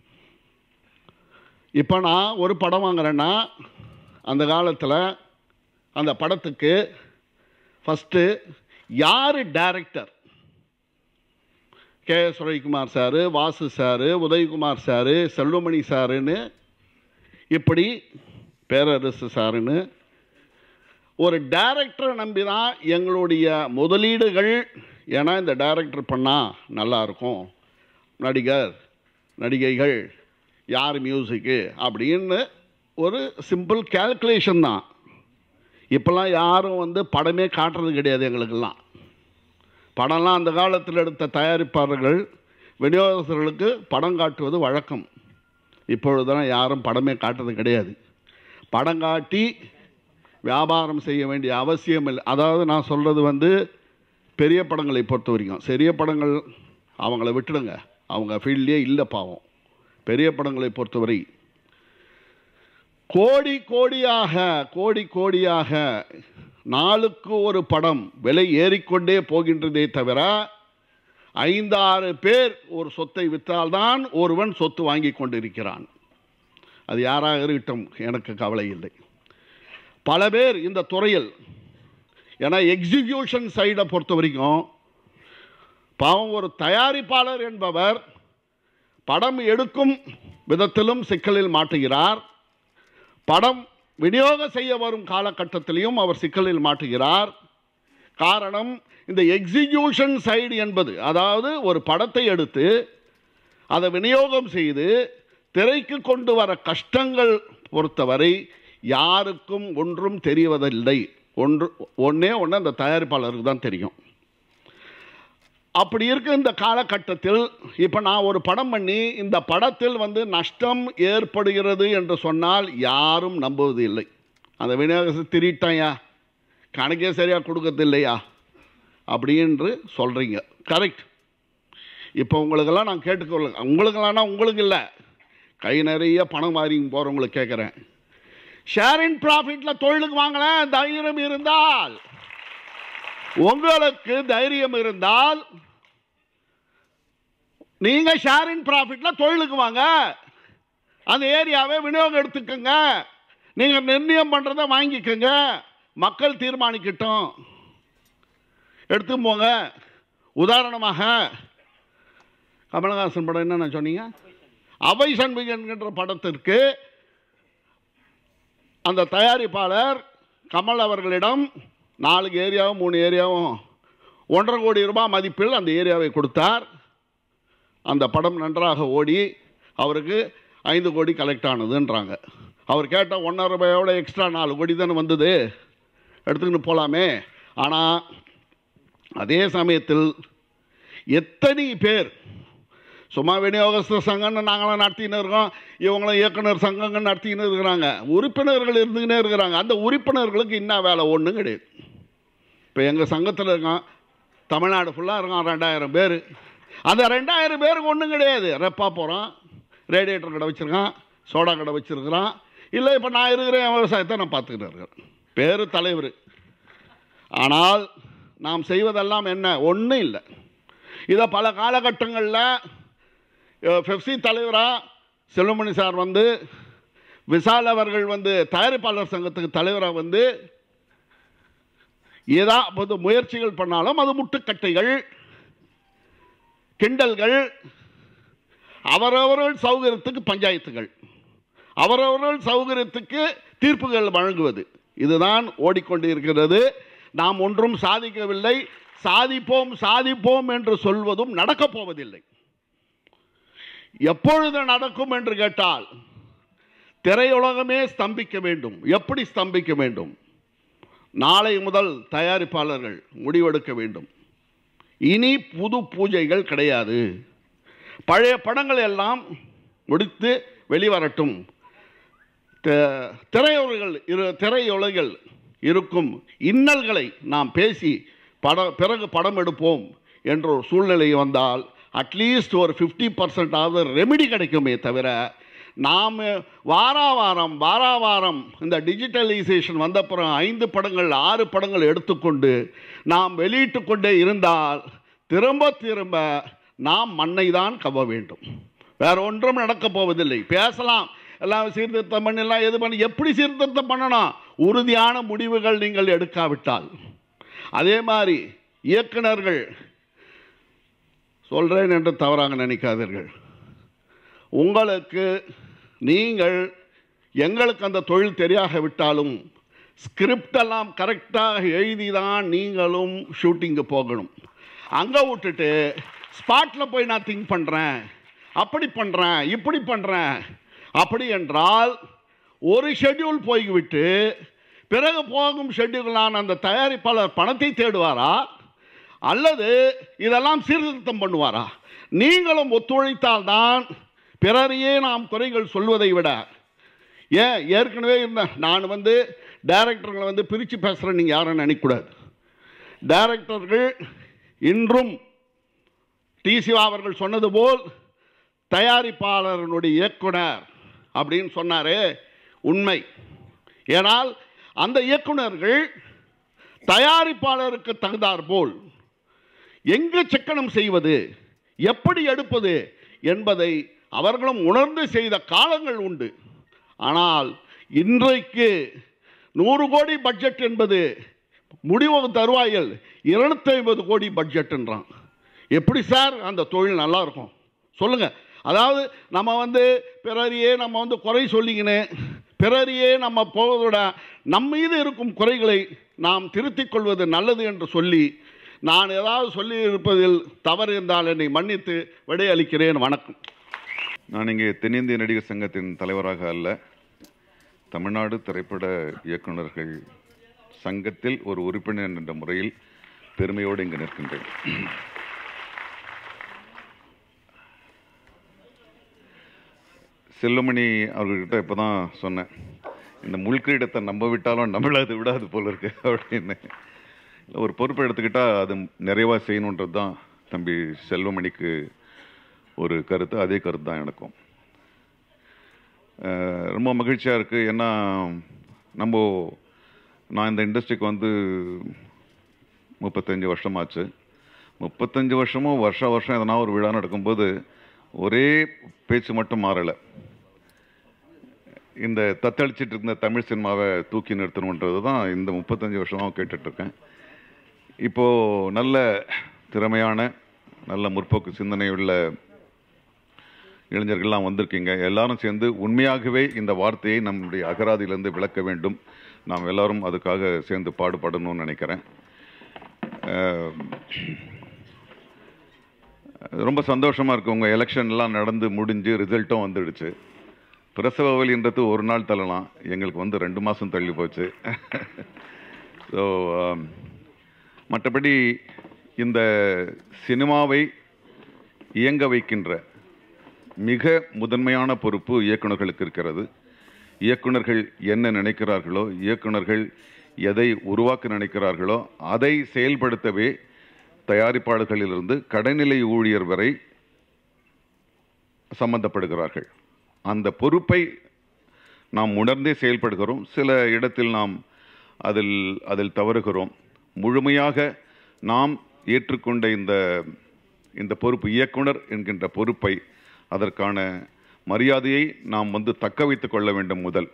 இப்போ நான் ஒரு படம் வாங்குறேன்னா அந்த காலத்தில் அந்த படத்துக்கு ஃபஸ்ட்டு யார் director K S Ravikumar sir Vasu sir Udayakumar sir Selvamani சாருன்னு இப்படி பேரரசு சாருன்னு ஒரு டைரக்டரை நம்பி தான் எங்களுடைய முதலீடுகள் ஏன்னா இந்த டைரக்டர் பண்ணால் நல்லாயிருக்கும் நடிகர் நடிகைகள் யார் மியூசிக்கு அப்படின்னு ஒரு சிம்பிள் கேல்குலேஷன் தான் இப்போல்லாம் யாரும் வந்து படமே காட்டுறது கிடையாது எங்களுக்கெல்லாம் படம்லாம் அந்த காலத்தில் எடுத்த தயாரிப்பாளர்கள் விநியோகஸ்தர்களுக்கு படம் காட்டுவது வழக்கம் இப்பொழுதெல்லாம் யாரும் படமே காட்டுறது கிடையாது படம் காட்டி வியாபாரம் செய்ய வேண்டிய அவசியம் இல்லை அதாவது நான் சொல்கிறது வந்து பெரிய படங்களை பொறுத்த வரைக்கும் சிறிய படங்கள் அவங்கள விட்டுடுங்க அவங்க ஃபீல்ட்லேயே இல்லை பாவம் பெரிய படங்களை பொறுத்தவரை கோடி கோடியாக கோடி கோடியாக நாளுக்கு ஒரு படம் விலை ஏறிக்கொண்டே போகின்றதே தவிர ஐந்தாறு பேர் ஒரு சொத்தை விற்றால்தான் ஒருவன் சொத்து வாங்கி கொண்டிருக்கிறான் அது யாராக இருக்கட்டும் எனக்கு கவலை இல்லை பல பேர் இந்த துறையில் ஏன்னா எக்ஸிக்யூஷன் சைடை பொறுத்த வரைக்கும் பாவம் ஒரு தயாரிப்பாளர் என்பவர் படம் எடுக்கும் விதத்திலும் சிக்கலில் மாட்டுகிறார் படம் விநியோக செய்ய வரும் காலகட்டத்திலையும் அவர் சிக்கலில் மாட்டுகிறார் காரணம் இந்த எக்ஸிக்யூஷன் சைடு என்பது அதாவது ஒரு படத்தை எடுத்து அதை விநியோகம் செய்து திரைக்கு கொண்டு வர கஷ்டங்கள் பொறுத்தவரை யாருக்கும் ஒன்றும் தெரிவதில்லை ஒன்று ஒன்றே ஒன்று அந்த தயாரிப்பாளருக்கு தான் தெரியும் அப்படி இருக்க இந்த காலகட்டத்தில் இப்போ நான் ஒரு படம் பண்ணி இந்த படத்தில் வந்து நஷ்டம் ஏற்படுகிறது என்று சொன்னால் யாரும் நம்புவது இல்லை அந்த விநியோகத்தை திரிட்டாயா கணக்கே சரியாக கொடுக்கறது இல்லையா அப்படின்னு சொல்கிறீங்க கரெக்ட் இப்போ உங்களுக்கெல்லாம் நான் கேட்டுக்கொள்ள உங்களுக்கெல்லாம் உங்களுக்கு இல்லை கை நிறைய பணம் வாரி போகிறவங்களுக்கு கேட்குறேன் ஷேரிங் ப்ராஃபிட்டில் தொழிலுக்கு வாங்கலாம் தைரியம் இருந்தால் உங்களுக்கு தைரியம் இருந்தால் நீங்க ஷேரிங் ப்ராஃபிட்ல தொழிலுக்கு வாங்க அந்த ஏரியாவை விநியோகம் எடுத்துக்கோங்க நீங்க நிர்ணயம் பண்றதை வாங்கிக்கோங்க மக்கள் தீர்மானிக்கட்டும் எடுத்து போங்க உதாரணமாக கமலஹாசன் படம் என்ன சொன்னீங்க அவை சண்முகி என்கின்ற படத்திற்கு அந்த தயாரிப்பாளர் கமல் அவர்களிடம் நாலு ஏரியாவும் மூணு ஏரியாவும் ஒன்றரை கோடி ரூபாய் மதிப்பில் அந்த ஏரியாவை கொடுத்தார் அந்த படம் நன்றாக ஓடி அவருக்கு ஐந்து கோடி கலெக்ட் ஆனதுன்றாங்க அவர் கேட்ட ஒன்றரை ரூபாயோட எக்ஸ்ட்ரா நாலு கோடி தானே வந்தது எடுத்துக்கிட்டு போகலாமே ஆனால் அதே சமயத்தில் எத்தனை பேர் சும்மா விநியோகஸ்தர் சங்கம்னு நாங்களும் நடத்தின்னு இருக்கோம் இவங்களும் இயக்குனர் சங்கங்கள் நடத்தின்னு இருக்கிறாங்க உறுப்பினர்கள் இருந்துக்கினே இருக்கிறாங்க அந்த உறுப்பினர்களுக்கு என்ன வேலை ஒன்றும் கிடையாது இப்போ எங்கள் சங்கத்தில் இருக்கான் தமிழ்நாடு ஃபுல்லாக இருக்கான் ரெண்டாயிரம் பேர் அந்த ரெண்டாயிரம் பேருக்கு ஒன்றும் கிடையாது ரெப்பா போகிறான் ரேடியேட்டர் கடை வச்சுருக்கான் சோடா கடை வச்சுருக்கிறான் இல்லை இப்போ நான் இருக்கிறேன் என் விவசாயத்தை நான் பார்த்துக்கிட்டு இருக்கிறேன் பேர் தலைவர் ஆனால் நாம் செய்வதெல்லாம் என்ன ஒன்றும் இல்லை இதை பல காலகட்டங்களில் பெப்சி தலைவராக செல்வமணி சார் வந்து விசால் அவர்கள் வந்து தயாரிப்பாளர் சங்கத்துக்கு தலைவராக வந்து ஏதாவது முயற்சிகள் பண்ணாலும் அது முட்டுக்கட்டைகள் கிண்டல்கள் அவரவர்கள் சௌகரியத்துக்கு பஞ்சாயத்துகள் அவரவர்கள் சௌகரியத்துக்கு தீர்ப்புகள் வழங்குவது இதுதான் ஓடிக்கொண்டு இருக்கிறது நாம் ஒன்றும் சாதிக்கவில்லை சாதிப்போம் சாதிப்போம் என்று சொல்வதும் நடக்கப் போவதில்லை எப்பொழுது நடக்கும் என்று கேட்டால் திரையுலகமே ஸ்தம்பிக்க வேண்டும் எப்படி ஸ்தம்பிக்க வேண்டும் நாளை முதல் தயாரிப்பாளர்கள் முடிவெடுக்க வேண்டும் இனி புது பூஜைகள் கிடையாது பழைய படங்கள் எல்லாம் முடித்து வெளிவரட்டும் த- திரையுலகில் இரு திரையுலகில் இருக்கும் இன்னல்களை நாம் பேசி பட பிறகு படம் எடுப்போம் என்ற ஒரு சூழ்நிலை வந்தால் அட்லீஸ்ட் ஒரு ஃபிஃப்டி பர்சன்டாவது ரெமெடி கிடைக்குமே தவிர நாம் வாரா வாரம் வாரா வாரம் இந்த டிஜிட்டலைசேஷன் வந்தப்புறம் ஐந்து படங்கள் ஆறு படங்கள் எடுத்துக்கொண்டு நாம் வெளியிட்டு கொண்டே இருந்தால் திரும்ப திரும்ப நாம் மண்ணை தான் கவ்வ வேண்டும் வேற ஒன்றும் நடக்கப் போவதில்லை பேசலாம் எல்லாம் சீர்திருத்தம் பண்ணலாம் எது பண்ணி எப்படி சீர்திருத்தம் பண்ணணும் உறுதியான முடிவுகள் நீங்கள் எடுக்காவிட்டால் அதே மாதிரி இயக்குனர்கள் சொல்கிறேன் என்று தவறாக நினைக்காதீர்கள் உங்களுக்கு நீங்கள் எங்களுக்கு அந்த தொழில் தெரியாக விட்டாலும் ஸ்கிரிப்ட் எல்லாம் கரெக்டாக எழுதி தான் நீங்களும் ஷூட்டிங்கு போகணும் அங்கே விட்டுட்டு ஸ்பாட்டில் போய் நான் திங்க் பண்ணுறேன் அப்படி பண்ணுறேன் இப்படி பண்ணுறேன் அப்படி என்றால் ஒரு ஷெட்யூல் போய்விட்டு பிறகு போகும் ஷெட்யூலான அந்த தயாரிப்பாளர் பணத்தை தேடுவாரா அல்லது இதெல்லாம் சீர்திருத்தம் பண்ணுவாரா நீங்களும் ஒத்துழைத்தால்தான் பிறரையே நாம் குறைகள் சொல்வதை விட ஏன் ஏற்கனவே இருந்த நான் வந்து டைரக்டர்களை வந்து பிரித்து பேசுகிறேன் நீங்கள் யாரும் நினைக்கக்கூடாது டைரக்டர்கள் இன்றும் டி சிவா அவர்கள் சொன்னது போல் தயாரிப்பாளரனுடைய இயக்குனர் அப்படின்னு சொன்னாரே உண்மை ஏனால் அந்த இயக்குனர்கள் தயாரிப்பாளருக்கு தகுந்தார் போல் எங்கு சிக்கனம் செய்வது எப்படி எடுப்பது என்பதை அவர்களும் உணர்ந்து செய்த காலங்கள் உண்டு ஆனால் இன்றைக்கு நூறு கோடி பட்ஜெட் என்பது முடிவு தருவாயில் இருநூத்தி ஐம்பது கோடி பட்ஜெட்ன்றான் எப்படி சார் அந்த தொழில் நல்லா இருக்கும் சொல்லுங்க அதாவது நம்ம வந்து பிறரையே நம்ம வந்து குறை சொல்லிக்கின்னு பிறரையே நம்ம போவதோட நம் மீது இருக்கும் குறைகளை நாம் திருத்திக் கொள்வது நல்லது என்று சொல்லி நான் ஏதாவது சொல்லி இருப்பதில் தவறு இருந்தால் என்னை மன்னித்து விடையளிக்கிறேன் வணக்கம் நான் இங்கே தென்னிந்திய நடிகர் சங்கத்தின் தலைவராக அல்ல தமிழ்நாடு திரைப்பட இயக்குனர்கள் சங்கத்தில் ஒரு உறுப்பினர் என்ற முறையில் பெருமையோடு இங்கு நிற்கின்றேன் செல்லுமணி அவர்கிட்ட இப்போ தான் சொன்னேன் இந்த முள்கிரீடத்தை நம்ப விட்டாலும் நம்மளாது விடாது போல இருக்கு அப்படின்னு இல்ல, ஒரு பொறுப்பை எடுத்துக்கிட்டால் அது நிறைவாக செய்யணுன்றது தான் தம்பி செல்வமணிக்கு ஒரு கருத்து அதே கருத்து தான் எனக்கும் அஹ் ரொம்ப மகிழ்ச்சியாக இருக்குது ஏன்னா நம்ம நான் இந்த இண்டஸ்ட்ரிக்கு வந்து முப்பத்தஞ்சு வருஷமாச்சு முப்பத்தஞ்சு வருஷமும் வருஷ வருஷம் எதனா ஒரு விழா நடக்கும்போது ஒரே பேச்சு மட்டும் மாறலை இந்த தத்தளிச்சிட்டு இருந்த தமிழ் சினிமாவை தூக்கி நிறுத்தணுன்றது தான் இந்த முப்பத்தஞ்சு வருஷமாக கேட்டுட்ருக்கேன் இப்போது நல்ல திறமையான நல்ல முற்போக்கு சிந்தனையுள்ள இளைஞர்கள்லாம் வந்திருக்கீங்க எல்லாரும் சேர்ந்து உண்மையாகவே இந்த வார்த்தையை நம்முடைய அகராதியிலேருந்து விளக்க வேண்டும் நாம் எல்லாரும் அதுக்காக சேர்ந்து பாடுபடணும்னு நினைக்கிறேன் அஹ், ரொம்ப சந்தோஷமாக இருக்கு உங்கள் எலெக்ஷன்லாம் நடந்து முடிஞ்சு ரிசல்ட்டும் வந்துடுச்சு பிரசவ வலின்றது ஒரு நாள் தள்ளலாம் எங்களுக்கு வந்து ரெண்டு மாதம் தள்ளி போச்சு ஸோ மற்றபடி இந்த சினிமாவை இயங்க வைக்கின்ற மிக முதன்மையான பொறுப்பு இயக்குனர்களுக்கு இருக்கிறது இயக்குனர்கள் என்ன நினைக்கிறார்களோ இயக்குனர்கள் எதை உருவாக்க நினைக்கிறார்களோ அதை செயல்படுத்தவே தயாரிப்பாளர்களிலிருந்து கடைநிலை ஊழியர் வரை சம்பந்தப்படுகிறார்கள் அந்த பொறுப்பை நாம் உணர்ந்தே செயல்படுகிறோம் சில இடத்தில் நாம் அதில் அதில் தவறுகிறோம் முழுமையாக நாம் ஏற்றுக்கொண்ட இந்த இந்த பொறுப்பு இயக்குனர் என்கின்ற பொறுப்பை அதற்கான மரியாதையை நாம் வந்து தக்க வைத்துக் கொள்ள வேண்டும் முதல்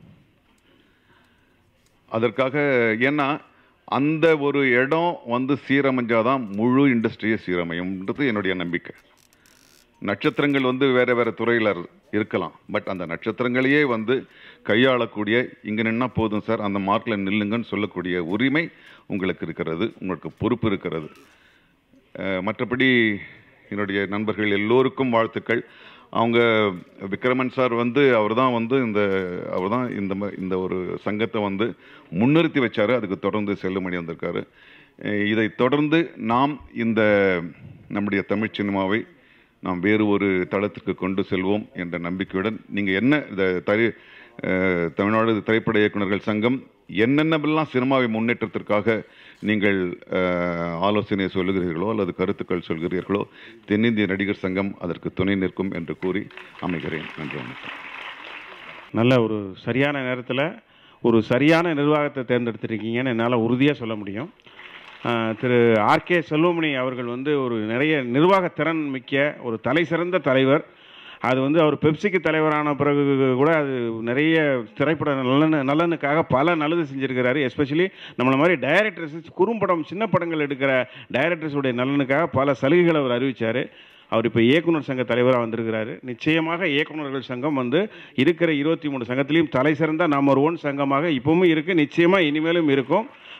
அதற்காக ஏன்னா அந்த ஒரு இடம் வந்து சீரமைஞ்சாதான் முழு இண்டஸ்ட்ரியே சீரமையும்ன்றது என்னுடைய நம்பிக்கை நட்சத்திரங்கள் வந்து வேற வேற துறையில் இருக்கலாம் பட் அந்த நட்சத்திரங்களையே வந்து கையாளக்கூடிய இங்கே நின்னா போதும் சார் அந்த மார்க்கில் நில்லுங்கன்னு சொல்லக்கூடிய உரிமை உங்களுக்கு இருக்கிறது உங்களுக்கு பொறுப்பு இருக்கிறது அஹ், மற்றபடி என்னுடைய நண்பர்கள் எல்லோருக்கும் வாழ்த்துக்கள் அவங்க விக்ரமன் சார் வந்து அவர் தான் வந்து இந்த அவர் தான் இந்த ம- இந்த ஒரு சங்கத்தை வந்து முன்னிறுத்தி வச்சாரு அதுக்கு தொடர்ந்து செல்லுமணி வந்திருக்காரு அஹ் இதை தொடர்ந்து நாம் இந்த நம்முடைய தமிழ் சினிமாவை நாம் வேறு ஒரு தளத்திற்கு கொண்டு செல்வோம் என்ற நம்பிக்கையுடன் நீங்கள் என்ன இந்த தரி அஹ், தமிழ்நாடு திரைப்பட இயக்குனர்கள் சங்கம் என்னென்னவெல்லாம் சினிமாவை முன்னேற்றத்திற்காக நீங்கள் அஹ், ஆலோசனை சொல்லுகிறீர்களோ அல்லது கருத்துக்கள் சொல்கிறீர்களோ தென்னிந்திய நடிகர் சங்கம் அதற்கு துணை நிற்கும் என்று கூறி அமைகிறேன் நன்றி வணக்கம் நல்ல ஒரு சரியான நேரத்தில் ஒரு சரியான நிர்வாகத்தை தேர்ந்தெடுத்திருக்கீங்கன்னு என்னால் உறுதியாக சொல்ல முடியும் ஆஹ் திரு ஆர்கே செல்வமணி அவர்கள் வந்து ஒரு நிறைய நிர்வாக திறன் மிக்க ஒரு தலை சிறந்த தலைவர் அது வந்து அவர் பெப்சிக்கு தலைவரான பிறகு கூட அது நிறைய திரைப்பட நலனு நலனுக்காக பல நல்லது செஞ்சிருக்கிறாரு எஸ்பெஷலி நம்மளை மாதிரி டைரக்டர்ஸ் குறும்படம் சின்ன படங்கள் எடுக்கிற டைரக்டர்ஸுடைய நலனுக்காக பல சலுகைகளை அவர் அறிவிச்சார் அவர் இப்போ இயக்குனர் சங்க தலைவராக வந்திருக்கிறாரு நிச்சயமாக இயக்குனர்கள் சங்கம் வந்து இருக்கிற இருபத்தி மூணு சங்கத்திலையும் தலை சிறந்த நம்பர் ஒன் சங்கமாக இப்பவும் இருக்குது நிச்சயமாக இனிமேலும் இருக்கும்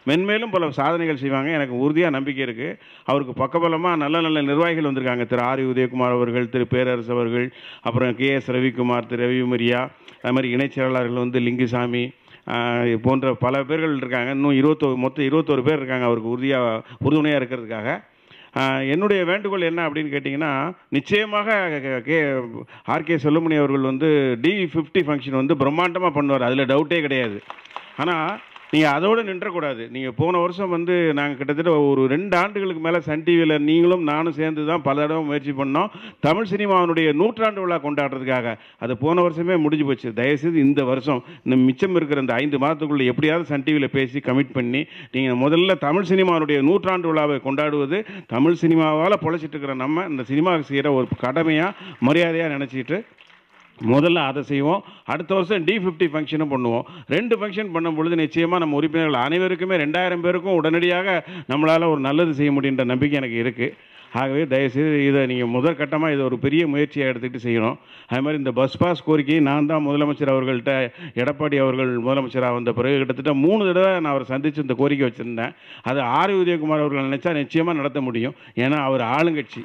மென்மேலும் பல சாதனைகள் செய்வாங்க எனக்கு உறுதியாக நம்பிக்கை இருக்குது அவருக்கு பக்கபலமாக நல்ல நல்ல நிர்வாகிகள் வந்திருக்காங்க திரு ஆர் உதயகுமார் அவர்கள் திரு பேரரசு அவர்கள் அப்புறம் கே எஸ் ரவிக்குமார் திரு ரவிமரியா அது மாதிரி இணைச் செயலாளர்கள் வந்து லிங்குசாமி ஆஹ் போன்ற பல பேர்கள் இருக்காங்க இன்னும் இருபத்தோ மொத்தம் இருபத்தோரு பேர் இருக்காங்க அவருக்கு உறுதியாக உறுதுணையாக இருக்கிறதுக்காக ஆஹ் என்னுடைய வேண்டுகோள் என்ன அப்படின்னு கேட்டிங்கன்னா நிச்சயமாக கே ஆர்கே செல்லுமணி அவர்கள் வந்து டி ஃபிஃப்டி ஃபங்க்ஷன் வந்து பிரம்மாண்டமாக பண்ணுவார் அதில் டவுட்டே கிடையாது ஆனால் நீங்கள் அதோடு நின்றக்கூடாது நீங்கள் போன வருஷம் வந்து நாங்கள் கிட்டத்தட்ட ஒரு ரெண்டு ஆண்டுகளுக்கு மேலே சன் டிவியில் நீங்களும் நானும் சேர்ந்து தான் பல தடவை முயற்சி பண்ணோம் தமிழ் சினிமாவினுடைய நூற்றாண்டு விழா கொண்டாடுறதுக்காக அது போன வருஷமே முடிஞ்சு போச்சு தயவுசெய்து இந்த வருஷம் இந்த மிச்சம் இருக்கிற இந்த ஐந்து மாதத்துக்குள்ளே எப்படியாவது சன் டிவியில் பேசி கமிட் பண்ணி நீங்கள் முதல்ல தமிழ் சினிமாவுடைய நூற்றாண்டு விழாவை கொண்டாடுவது தமிழ் சினிமாவால் பொழைச்சிட்டு இருக்கிற நம்ம இந்த சினிமாவுக்கு செய்கிற ஒரு கடமையாக மரியாதையாக நினச்சிட்டு முதல்ல அதை செய்வோம் அடுத்த வருஷம் டி ஃபிஃப்டி ஃபங்க்ஷனும் பண்ணுவோம் ரெண்டு ஃபங்க்ஷன் பண்ணும் பொழுது நிச்சயமாக நம்ம உறுப்பினர்கள் அனைவருக்குமே ரெண்டாயிரம் பேருக்கும் உடனடியாக நம்மளால் ஒரு நல்லது செய்ய முடியுன்ற நம்பிக்கை எனக்கு இருக்குது ஆகவே தயவுசெய்து இதை நீங்கள் முதல் கட்டமாக இதை ஒரு பெரிய முயற்சியாக எடுத்துக்கிட்டு செய்யணும் அது மாதிரி இந்த பஸ் பாஸ் கோரிக்கையை நான் தான் முதலமைச்சர் அவர்கள்ட்ட எடப்பாடி அவர்கள் முதலமைச்சராக வந்த பிறகு கிட்டத்தட்ட மூணு தடவை நான் அவரை சந்தித்து இந்த கோரிக்கை வச்சுருந்தேன் அது ஆர் உதயகுமார் அவர்கள் நினச்சா நிச்சயமாக நடத்த முடியும் ஏன்னா அவர் ஆளுங்கட்சி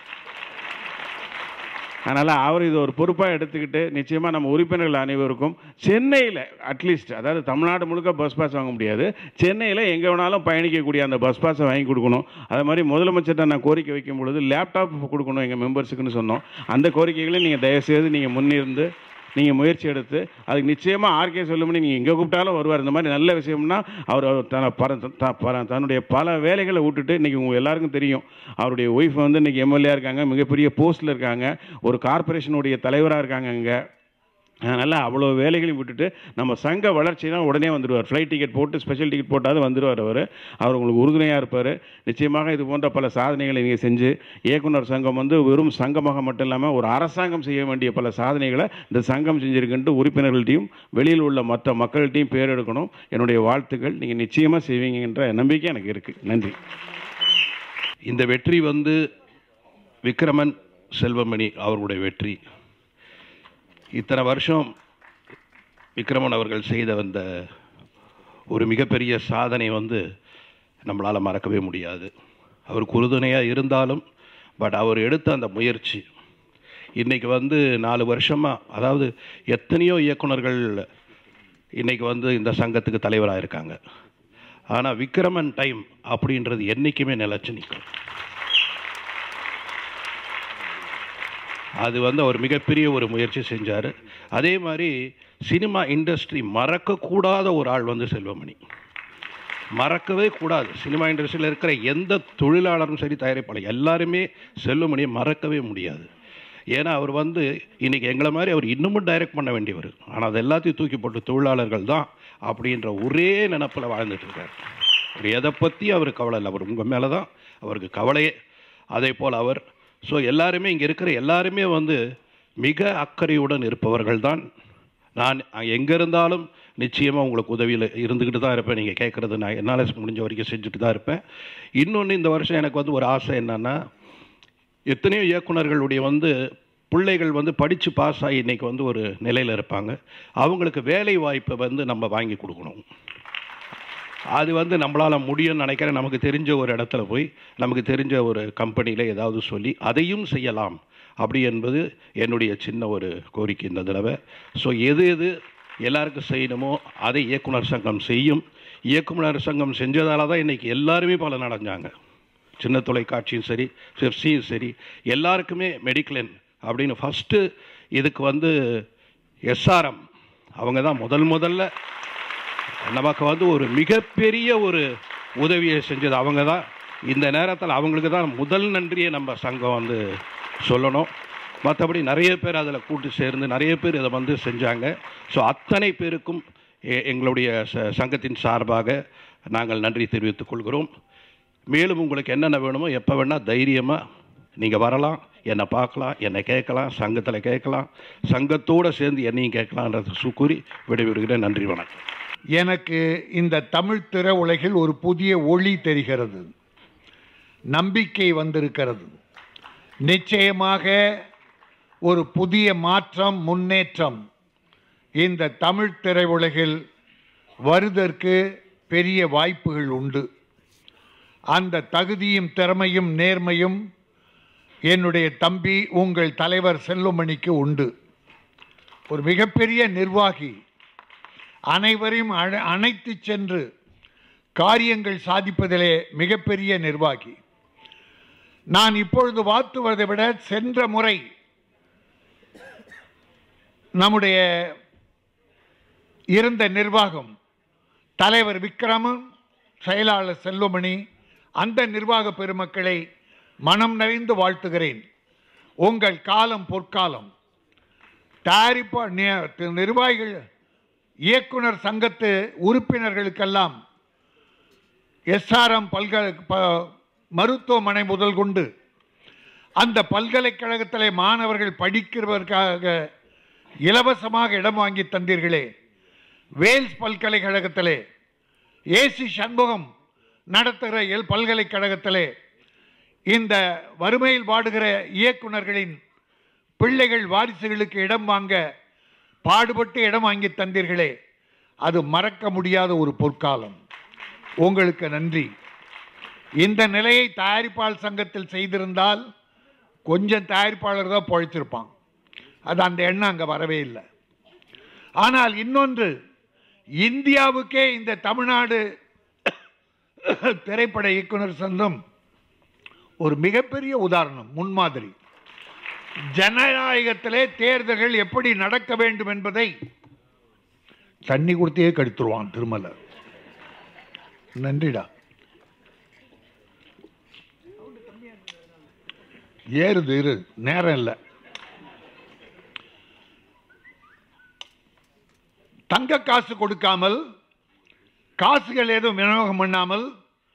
அதனால் அவர் இது ஒரு பொறுப்பாக எடுத்துக்கிட்டு நிச்சயமாக நம்ம உறுப்பினர்கள் அனைவருக்கும் சென்னையில் அட்லீஸ்ட் அதாவது தமிழ்நாடு முழுக்க பஸ் பாஸ் வாங்க முடியாது சென்னையில் எங்கே வேணாலும் பயணிக்கக்கூடிய அந்த பஸ் பாஸை வாங்கி கொடுக்கணும் அது மாதிரி முதலமைச்சர்கிட்ட நான் கோரிக்கை வைக்கும் பொழுது லேப்டாப் கொடுக்கணும் எங்கள் மெம்பர்ஸுக்குன்னு சொன்னோம் அந்த கோரிக்கைகளை நீங்கள் தயவுசெய்து நீங்கள் முன்னிருந்து நீங்கள் முயற்சி எடுத்து அதுக்கு நிச்சயமாக ஆர்கே சொல்லுமணி நீங்கள் எங்கே கூப்பிட்டாலும் வருவார் இந்த மாதிரி நல்ல விஷயம்னா அவர் அவர் தன பர த- பர- தன்னுடைய பல வேலைகளை விட்டுட்டு இன்றைக்கி உங்கள் எல்லாருக்கும் தெரியும் அவருடைய ஒய்ஃப் வந்து இன்றைக்கி எம்எல்ஏ இருக்காங்க மிகப்பெரிய போஸ்ட்டில் இருக்காங்க ஒரு கார்ப்பரேஷனுடைய தலைவராக இருக்காங்க அங்கே அதனால் அவ்வளோ வேலைகளையும் விட்டுட்டு நம்ம சங்க வளர்ச்சினா உடனே வந்துடுவார் ஃப்ளைட் டிக்கெட் போட்டு ஸ்பெஷல் டிக்கெட் போட்டாவது வந்துடுவார் அவர் அவர் உங்களுக்கு உறுதுணையாக இருப்பார் நிச்சயமாக இது போன்ற பல சாதனைகளை நீங்கள் செஞ்சு இயக்குனர் சங்கம் வந்து வெறும் சங்கமாக மட்டும் இல்லாமல் ஒரு அரசாங்கம் செய்ய வேண்டிய பல சாதனைகளை இந்த சங்கம் செஞ்சிருக்குன்ட்டு உறுப்பினர்கள்ட்டையும் வெளியில் உள்ள மற்ற மக்கள்கிட்டையும் பேர் எடுக்கணும் என்னுடைய வாழ்த்துக்கள் நீங்கள் நிச்சயமாக செய்வீங்கன்ற நம்பிக்கை எனக்கு இருக்குது நன்றி இந்த வெற்றி வந்து விக்ரமன் செல்வமணி அவர்களுடைய வெற்றி இத்தனை வருஷம் விக்ரமன் அவர்கள் செய்த வந்த ஒரு மிகப்பெரிய சாதனை வந்து நம்மளால் மறக்கவே முடியாது அவருக்கு உறுதுணையாக இருந்தாலும் பட் அவர் எடுத்த அந்த முயற்சி இன்றைக்கி வந்து நாலு வருஷமாக அதாவது எத்தனையோ இயக்குனர்கள் இன்றைக்கி வந்து இந்த சங்கத்துக்கு தலைவராக இருக்காங்க ஆனால் விக்ரமன் டைம் அப்படின்றது என்றைக்குமே நிலச்சி நிற்கும் அது வந்து அவர் மிகப்பெரிய ஒரு முயற்சி செஞ்சார் அதே மாதிரி சினிமா இண்டஸ்ட்ரி மறக்கக்கூடாத ஒரு ஆள் வந்து செல்வமணி மறக்கவே கூடாது சினிமா இண்டஸ்ட்ரியில் இருக்கிற எந்த தொழிலாளரும் சரி தயாரிப்பாளர் எல்லாருமே செல்வமணியை மறக்கவே முடியாது ஏன்னா அவர் வந்து இன்னைக்கு எங்களை மாதிரி அவர் இன்னமும் டைரக்ட் பண்ண வேண்டியவர் ஆனால் அது எல்லாத்தையும் தூக்கி போட்டு தொழிலாளர்கள் தான் அப்படின்ற ஒரே நினப்பில் வாழ்ந்துட்டு இருக்கார் அவர் எதை பற்றி அவர் கவலை இல்லை அவர் உங்கள் மேலே தான் அவருக்கு கவலையே அதே போல் அவர் ஸோ எல்லாருமே இங்கே இருக்கிற எல்லாருமே வந்து மிக அக்கறையுடன் இருப்பவர்கள் தான் நான் எங்கே இருந்தாலும் நிச்சயமாக உங்களுக்கு உதவியில் இருந்துக்கிட்டு தான் இருப்பேன் நீங்கள் கேட்குறது நான் என்னால் முடிஞ்ச வரைக்கும் செஞ்சுட்டு தான் இருப்பேன் இன்னொன்று இந்த வருஷம் எனக்கு வந்து ஒரு ஆசை என்னன்னா எத்தனையோ இயக்குனர்களுடைய வந்து பிள்ளைகள் வந்து படித்து பாஸ் ஆகி இன்னைக்கு வந்து ஒரு நிலையில் இருப்பாங்க அவங்களுக்கு வேலை வாய்ப்பை வந்து நம்ம வாங்கி கொடுக்கணும் அது வந்து நம்மளால் முடியும்னு நினைக்கிறேன் நமக்கு தெரிஞ்ச ஒரு இடத்துல போய் நமக்கு தெரிஞ்ச ஒரு கம்பெனியில் ஏதாவது சொல்லி அதையும் செய்யலாம் அப்படி என்பது என்னுடைய சின்ன ஒரு கோரிக்கை இந்த தடவை ஸோ எது எது எல்லாருக்கும் செய்யணுமோ அதை இயக்குனர் சங்கம் செய்யும் இயக்குனர் சங்கம் செஞ்சதால தான் இன்றைக்கி எல்லாருமே பலன் அடைஞ்சாங்க சின்ன தொலைக்காட்சியும் சரி பெப்சியும் சரி எல்லாருக்குமே மெடிக்ளென் அப்படின்னு ஃபஸ்ட்டு இதுக்கு வந்து எஸ்ஆர்எம் அவங்க தான் முதல் முதல்ல நமக்கு வந்து ஒரு மிகப்பெரிய ஒரு உதவியை செஞ்சது அவங்க தான் இந்த நேரத்தில் அவங்களுக்கு தான் முதல் நன்றியை நம்ம சங்கம் வந்து சொல்லணும் மற்றபடி நிறைய பேர் அதில் கூட்டு சேர்ந்து நிறைய பேர் இதை வந்து செஞ்சாங்க ஸோ அத்தனை பேருக்கும் எ- எங்களுடைய ச சங்கத்தின் சார்பாக நாங்கள் நன்றி தெரிவித்துக் கொள்கிறோம் மேலும் உங்களுக்கு என்னென்ன வேணுமோ எப்போ வேணால் தைரியமாக நீங்கள் வரலாம் என்னை பார்க்கலாம் என்னை கேட்கலாம் சங்கத்தில் கேட்கலாம் சங்கத்தோடு சேர்ந்து என்னையும் கேட்கலான்றது சுக்கூறி விடைபெறுகிறேன் நன்றி வணக்கம் எனக்கு இந்த தமிழ் திரையுலகில் ஒரு புதிய ஒளி தெரிகிறது நம்பிக்கை வந்திருக்கிறது நிச்சயமாக ஒரு புதிய மாற்றம் முன்னேற்றம் இந்த தமிழ் திரையுலகில் வருவதற்கு பெரிய வாய்ப்புகள் உண்டு அந்த தகுதியும் திறமையும் நேர்மையும் என்னுடைய தம்பி உங்கள் தலைவர் செல்வமணிக்கு உண்டு ஒரு மிகப்பெரிய நிர்வாகி அனைவரையும் அழ- அணைத்துச் சென்று காரியங்கள் சாதிப்பதிலே மிகப்பெரிய நிர்வாகி நான் இப்பொழுது வாழ்த்துவதை விட சென்ற முறை நம்முடைய இருந்த நிர்வாகம் தலைவர் விக்ரமன் செயலாளர் செல்வமணி அந்த நிர்வாக பெருமக்களை மனம் நிறைந்து வாழ்த்துகிறேன் உங்கள் காலம் பொற்காலம் தயாரிப்பா நி- நிர்வாகிகள் இயக்குனர் சங்கத்து உறுப்பினர்களுக்கெல்லாம் எஸ்ஆர்எம் பல்கலை ப- மருத்துவமனை முதல் கொண்டு அந்த பல்கலைக்கழகத்திலே மாணவர்கள் படிக்கிறதற்காக இலவசமாக இடம் வாங்கி தந்தீர்களே வேல்ஸ் பல்கலைக்கழகத்திலே ஏசி சண்முகம் நடத்துகிற எல் பல்கலைக்கழகத்திலே இந்த வறுமையில் வாடுகிற இயக்குனர்களின் பிள்ளைகள் வாரிசுகளுக்கு இடம் வாங்க பாடுபட்டு இடம் வாங்கி தந்தீர்களே அது மறக்க முடியாத ஒரு பொற்காலம் உங்களுக்கு நன்றி இந்த நிலையை தயாரிப்பாளர் சங்கத்தில் செய்திருந்தால் கொஞ்சம் தயாரிப்பாளர் தான் பொழைச்சிருப்பான் அது அந்த எண்ணம் அங்கே வரவே இல்லை ஆனால் இன்னொன்று இந்தியாவுக்கே இந்த தமிழ்நாடு திரைப்பட இயக்குனர் சங்கம் ஒரு மிகப்பெரிய உதாரணம் முன்மாதிரி ஜனநாயகத்திலே தேர்தல்கள் எப்படி நடக்க வேண்டும் என்பதை தண்ணி கொடுத்தே கெடுத்துருவான் திருமலை நன்றிடா ஏறுது இரு நேரம் இல்லை தங்க காசு கொடுக்காமல் காசுகள் எதுவும் விநியோகம் பண்ணாமல்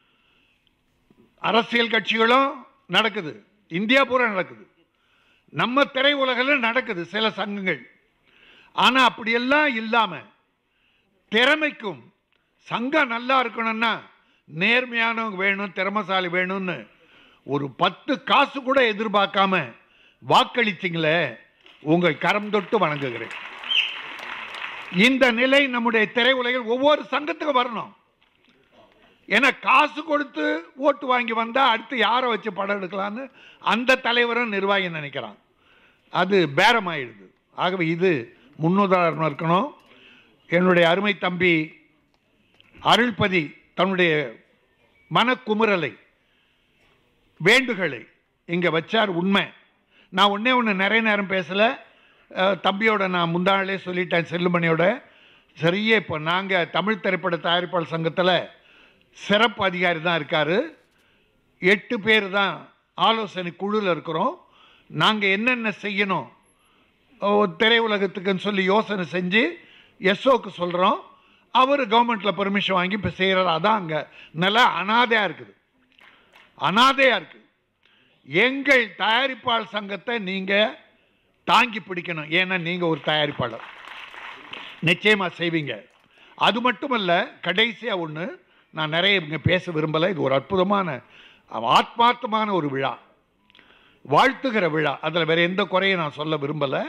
அரசியல் கட்சிகளும் நடக்குது இந்தியா பூரா நடக்குது நம்ம திரையுலகில் நடக்குது சில சங்கங்கள் ஆனால் அப்படியெல்லாம் இல்லாமல் திறமைக்கும் சங்கம் நல்லா இருக்கணும்னா நேர்மையானவங்க வேணும் திறமசாலி வேணும்னு ஒரு பத்து காசு கூட எதிர்பார்க்காம வாக்களிச்சிங்களே உங்கள் கரம் தொட்டு வணங்குகிறேன் இந்த நிலை நம்முடைய திரையுலகில் ஒவ்வொரு சங்கத்துக்கும் வரணும் ஏன்னா காசு கொடுத்து ஓட்டு வாங்கி வந்தால் அடுத்து யாரை வச்சு படம் எடுக்கலான்னு அந்த தலைவரும் நிர்வாகி நினைக்கிறான் அது பேரமாயிடுது ஆகவே இது முன்னுதாரணம் இருக்கணும் என்னுடைய அருமை தம்பி அருள்பதி தன்னுடைய மனக்குமுறலை வேண்டுகளை இங்கே வச்சார் உண்மை நான் ஒன்றே ஒன்று நிறைய நேரம் பேசலை அஹ், தம்பியோட நான் முந்தாளே சொல்லிட்டேன் செல்லுமணியோட சரியே இப்போ நாங்கள் தமிழ் திரைப்பட தயாரிப்பாளர் சங்கத்தில் சிறப்பு அதிகாரி தான் இருக்கார் எட்டு பேர் தான் ஆலோசனை குழுவில் இருக்கிறோம் நாங்கள் என்னென்ன செய்யணும் ஓ, திரையுலகத்துக்குன்னு சொல்லி யோசனை செஞ்சு எஸ்ஓக்கு சொல்கிறோம் அவர் கவர்மெண்ட்டில் பெர்மிஷன் வாங்கி இப்போ செய்கிறார் அதான் அங்கே நில அனாதையாக இருக்குது அனாதையாக இருக்குது எங்கள் தயாரிப்பாளர் சங்கத்தை நீங்கள் தாங்கி பிடிக்கணும் ஏன்னா நீங்கள் ஒரு தயாரிப்பாளர் நிச்சயமாக செய்வீங்க அது மட்டுமல்ல கடைசியாக ஒன்று நான் நிறைய இங்கே பேச விரும்பலை இது ஒரு அற்புதமான ஆத்மார்த்தமான ஒரு விழா வாழ்த்துகிற விழா அதில் வேற எந்த குறையும் நான் சொல்ல விரும்பலை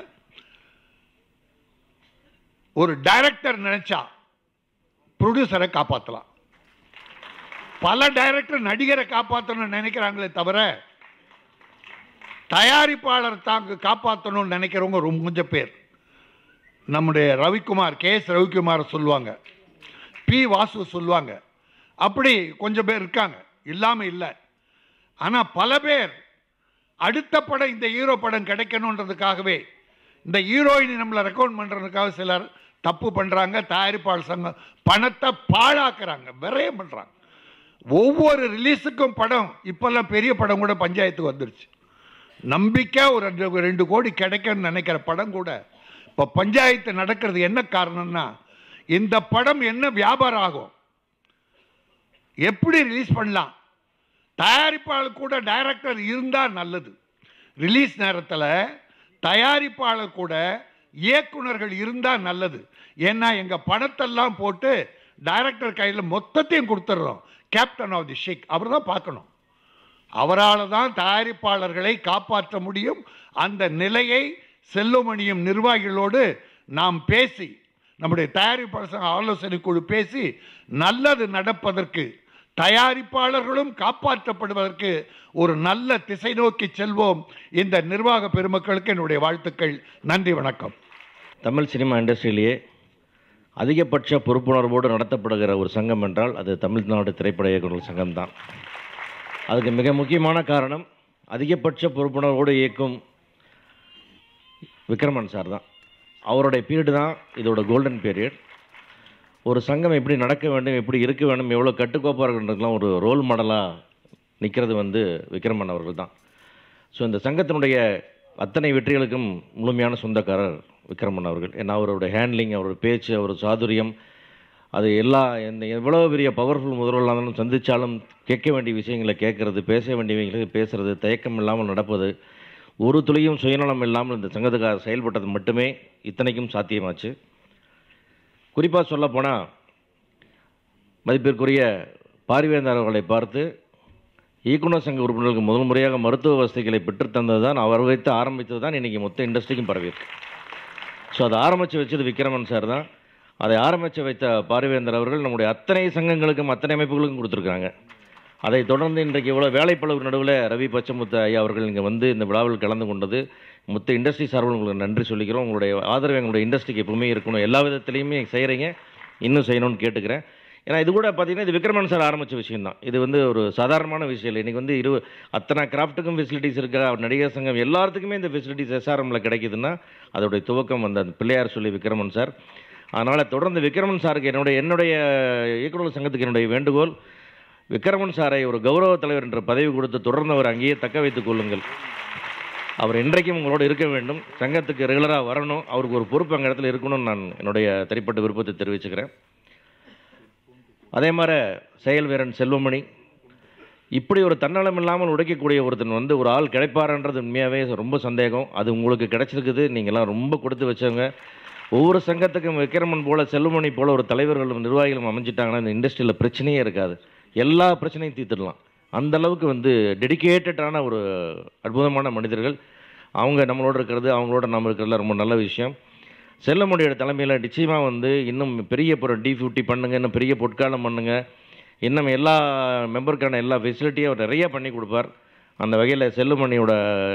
ஒரு டைரக்டர் நினைச்சா ப்ரொடியூசரை காப்பாற்றலாம் பல டைரக்டர் நடிகரை காப்பாற்றணும்னு நினைக்கிறாங்களே தவிர தயாரிப்பாளர் தாங்க காப்பாற்றணும்னு நினைக்கிறவங்க ரொம்ப கொஞ்சம் பேர் நம்முடைய ரவிக்குமார் கே எஸ் ரவிக்குமார் சொல்லுவாங்க பி வாசு சொல்லுவாங்க அப்படி கொஞ்சம் பேர் இருக்காங்க இல்லாமல் இல்லை ஆனால் பல பேர் அடுத்த படம் இந்த ஹீரோ படம் கிடைக்கணுன்றதுக்காகவே இந்த ஹீரோயினி நம்மளை ரெக்கமெண்ட் பண்ணுறதுக்காக சிலர் தப்பு பண்ணுறாங்க தயாரிப்பாளர் சங்கம் பணத்தை பாழாக்குறாங்க விரயம் பண்ணுறாங்க ஒவ்வொரு ரிலீஸுக்கும் படம் இப்போல்லாம் பெரிய படம் கூட பஞ்சாயத்துக்கு வந்துருச்சு நம்பிக்கை ஒரு ரெண்டு ரெண்டு கோடி கிடைக்கும்னு நினைக்கிற படம் கூட இப்போ பஞ்சாயத்து நடக்கிறது என்ன காரணம்னா இந்த படம் என்ன வியாபாரம் ஆகும் எப்படி ரிலீஸ் பண்ணலாம் தயாரிப்பாளர் கூட டைரக்டர் இருந்தால் நல்லது ரிலீஸ் நேரத்தில் தயாரிப்பாளர் கூட இயக்குனர்கள் இருந்தால் நல்லது ஏன்னா எங்கள் படத்தெல்லாம் போட்டு டைரக்டர் கையில் மொத்தத்தையும் கொடுத்துட்றோம் கேப்டன் ஆஃப் தி ஷேக் அவர் தான் பார்க்கணும் அவரால் தான் தயாரிப்பாளர்களை காப்பாற்ற முடியும் அந்த நிலையை செல்லுமணியும் நிர்வாகிகளோடு நாம் பேசி நம்முடைய தயாரிப்பாளர் சங்க ஆலோசனை குழு பேசி நல்லது நடப்பதற்கு தயாரிப்பாளர்களும் காப்பாற்றப்படுவதற்கு ஒரு நல்ல திசை நோக்கி செல்வோம் இந்த நிர்வாக பெருமக்களுக்கு என்னுடைய வாழ்த்துக்கள் நன்றி வணக்கம் தமிழ் சினிமா இண்டஸ்ட்ரியிலேயே அதிகபட்ச பொறுப்புணர்வோடு நடத்தப்படுகிற ஒரு சங்கம் என்றால் அது தமிழ்நாடு திரைப்பட இயக்குநர்கள் சங்கம் தான் அதுக்கு மிக முக்கியமான காரணம் அதிகபட்ச பொறுப்புணர்வோடு இயக்கும் விக்ரமன் சார் தான் அவருடைய பீரியட் தான் இதோட கோல்டன் பீரியட் ஒரு சங்கம் எப்படி நடக்க வேண்டும் எப்படி இருக்க வேண்டும் எவ்வளோ கட்டுக்கோப்பாக இருக்குன்றதுலாம் ஒரு ரோல் மாடலாக நிற்கிறது வந்து விக்ரமன் அவர்கள் தான் ஸோ இந்த சங்கத்தினுடைய அத்தனை வெற்றிகளுக்கும் முழுமையான சொந்தக்காரர் விக்ரமன் அவர்கள் ஏன்னா அவருடைய ஹேண்ட்லிங் அவருடைய பேச்சு அவர் சாதுரியம் அது எல்லா எந்த எவ்வளோ பெரிய பவர்ஃபுல் முதல்வர்களாக இருந்தாலும் சந்தித்தாலும் கேட்க வேண்டிய விஷயங்களை கேட்கறது பேச வேண்டியவங்களுக்கு பேசுறது தயக்கம் இல்லாமல் நடப்பது ஒரு துளியும் சுயநலம் இல்லாமல் இந்த சங்கத்துக்காக செயல்பட்டது மட்டுமே இத்தனைக்கும் சாத்தியமாச்சு குறிப்பாக சொல்லப்போனால் மதிப்பிற்குரிய பாரிவேந்தர் அவர்களை பார்த்து இயக்குனர் சங்க உறுப்பினர்களுக்கு முதல் முறையாக மருத்துவ வசதிகளை பெற்றுத்தந்தது தான் அவர் வைத்து ஆரம்பித்தது தான் இன்றைக்கி மொத்த இண்டஸ்ட்ரிக்கும் பரவியிருக்கு ஸோ அதை ஆரம்பித்து வச்சது விக்ரமன் சார் தான் அதை ஆரம்பித்து வைத்த பாரிவேந்தர் அவர்கள் நம்முடைய அத்தனை சங்கங்களுக்கும் அத்தனை அமைப்புகளுக்கும் கொடுத்துருக்காங்க அதை தொடர்ந்து இன்றைக்கு இவ்வளோ வேலைப்பளவு நடுவில் ரவி பச்சமுத்து ஐயா அவர்கள் இங்கே வந்து இந்த விழாவில் கலந்து கொண்டது மொத்த இண்டஸ்ட்ரி சார்பில் உங்களுக்கு நன்றி சொல்லிக்கிறோம் உங்களுடைய ஆதரவு எங்களுடைய இண்டஸ்ட்ரிக்கு எப்பவுமே இருக்கணும் எல்லா விதத்துலையுமே செய்கிறீங்க இன்னும் செய்யணும்னு கேட்டுக்கிறேன் ஏன்னா இது கூட பார்த்தீங்கன்னா இது விக்ரமன் சார் ஆரம்பித்த விஷயம் தான் இது வந்து ஒரு சாதாரணமான விஷயம் இல்லை இன்றைக்கி வந்து இரு அத்தனை கிராஃப்ட்டுக்கும் ஃபெசிலிட்டிஸ் இருக்கா நடிகர் சங்கம் எல்லாத்துக்குமே இந்த ஃபெசிலிட்டிஸ் எஸ்ஆர்எம்மில் கிடைக்குதுன்னா அதோடைய துவக்கம் அந்த பிள்ளையார் சொல்லி விக்ரமன் சார் அதனால் தொடர்ந்து விக்ரமன் சாருக்கு என்னுடைய என்னுடைய இயக்குநர் சங்கத்துக்கு என்னுடைய வேண்டுகோள் விக்ரமன் சாரை ஒரு கௌரவ தலைவர் என்ற பதவி கொடுத்து தொடர்ந்து அவர் அங்கேயே தக்க வைத்துக் கொள்ளுங்கள் அவர் இன்றைக்கும் உங்களோடு இருக்க வேண்டும் சங்கத்துக்கு ரெகுலராக வரணும் அவருக்கு ஒரு பொறுப்பு அங்கே இடத்துல இருக்கணும்னு நான் என்னுடைய தனிப்பட்ட விருப்பத்தை தெரிவிச்சுக்கிறேன் அதே மாதிரி செயல் வீரன் செல்வமணி இப்படி ஒரு தன்னலம் இல்லாமல் உடைக்கக்கூடிய ஒருத்தன் வந்து ஒரு ஆள் கிடைப்பாருன்றது உண்மையாகவே ரொம்ப சந்தேகம் அது உங்களுக்கு கிடைச்சிருக்குது நீங்கள்லாம் ரொம்ப கொடுத்து வச்சவங்க ஒவ்வொரு சங்கத்துக்கும் விக்ரமன் போல செல்வமணி போல ஒரு தலைவர்களும் நிர்வாகிகளும் அமைஞ்சிட்டாங்கன்னா இந்த இண்டஸ்ட்ரியில் பிரச்சனையே இருக்காது எல்லா பிரச்சனையும் தீர்த்துடலாம் அந்த அளவுக்கு வந்து டெடிக்கேட்டடான ஒரு அற்புதமான மனிதர்கள் அவங்க நம்மளோட இருக்கிறது அவங்களோட நம்ம இருக்கிறதுல ரொம்ப நல்ல விஷயம் செல்லமுடியோட தலைமையில் நிச்சயமாக வந்து இன்னும் பெரிய ஒரு டி ஃபிஃப்டி பண்ணுங்க இன்னும் பெரிய பொற்காலம் பண்ணுங்க இன்னும் எல்லா மெம்பருக்கான எல்லா ஃபெசிலிட்டியும் அவர் நிறைய பண்ணி கொடுப்பார் அந்த வகையில் செல்லுமணியோட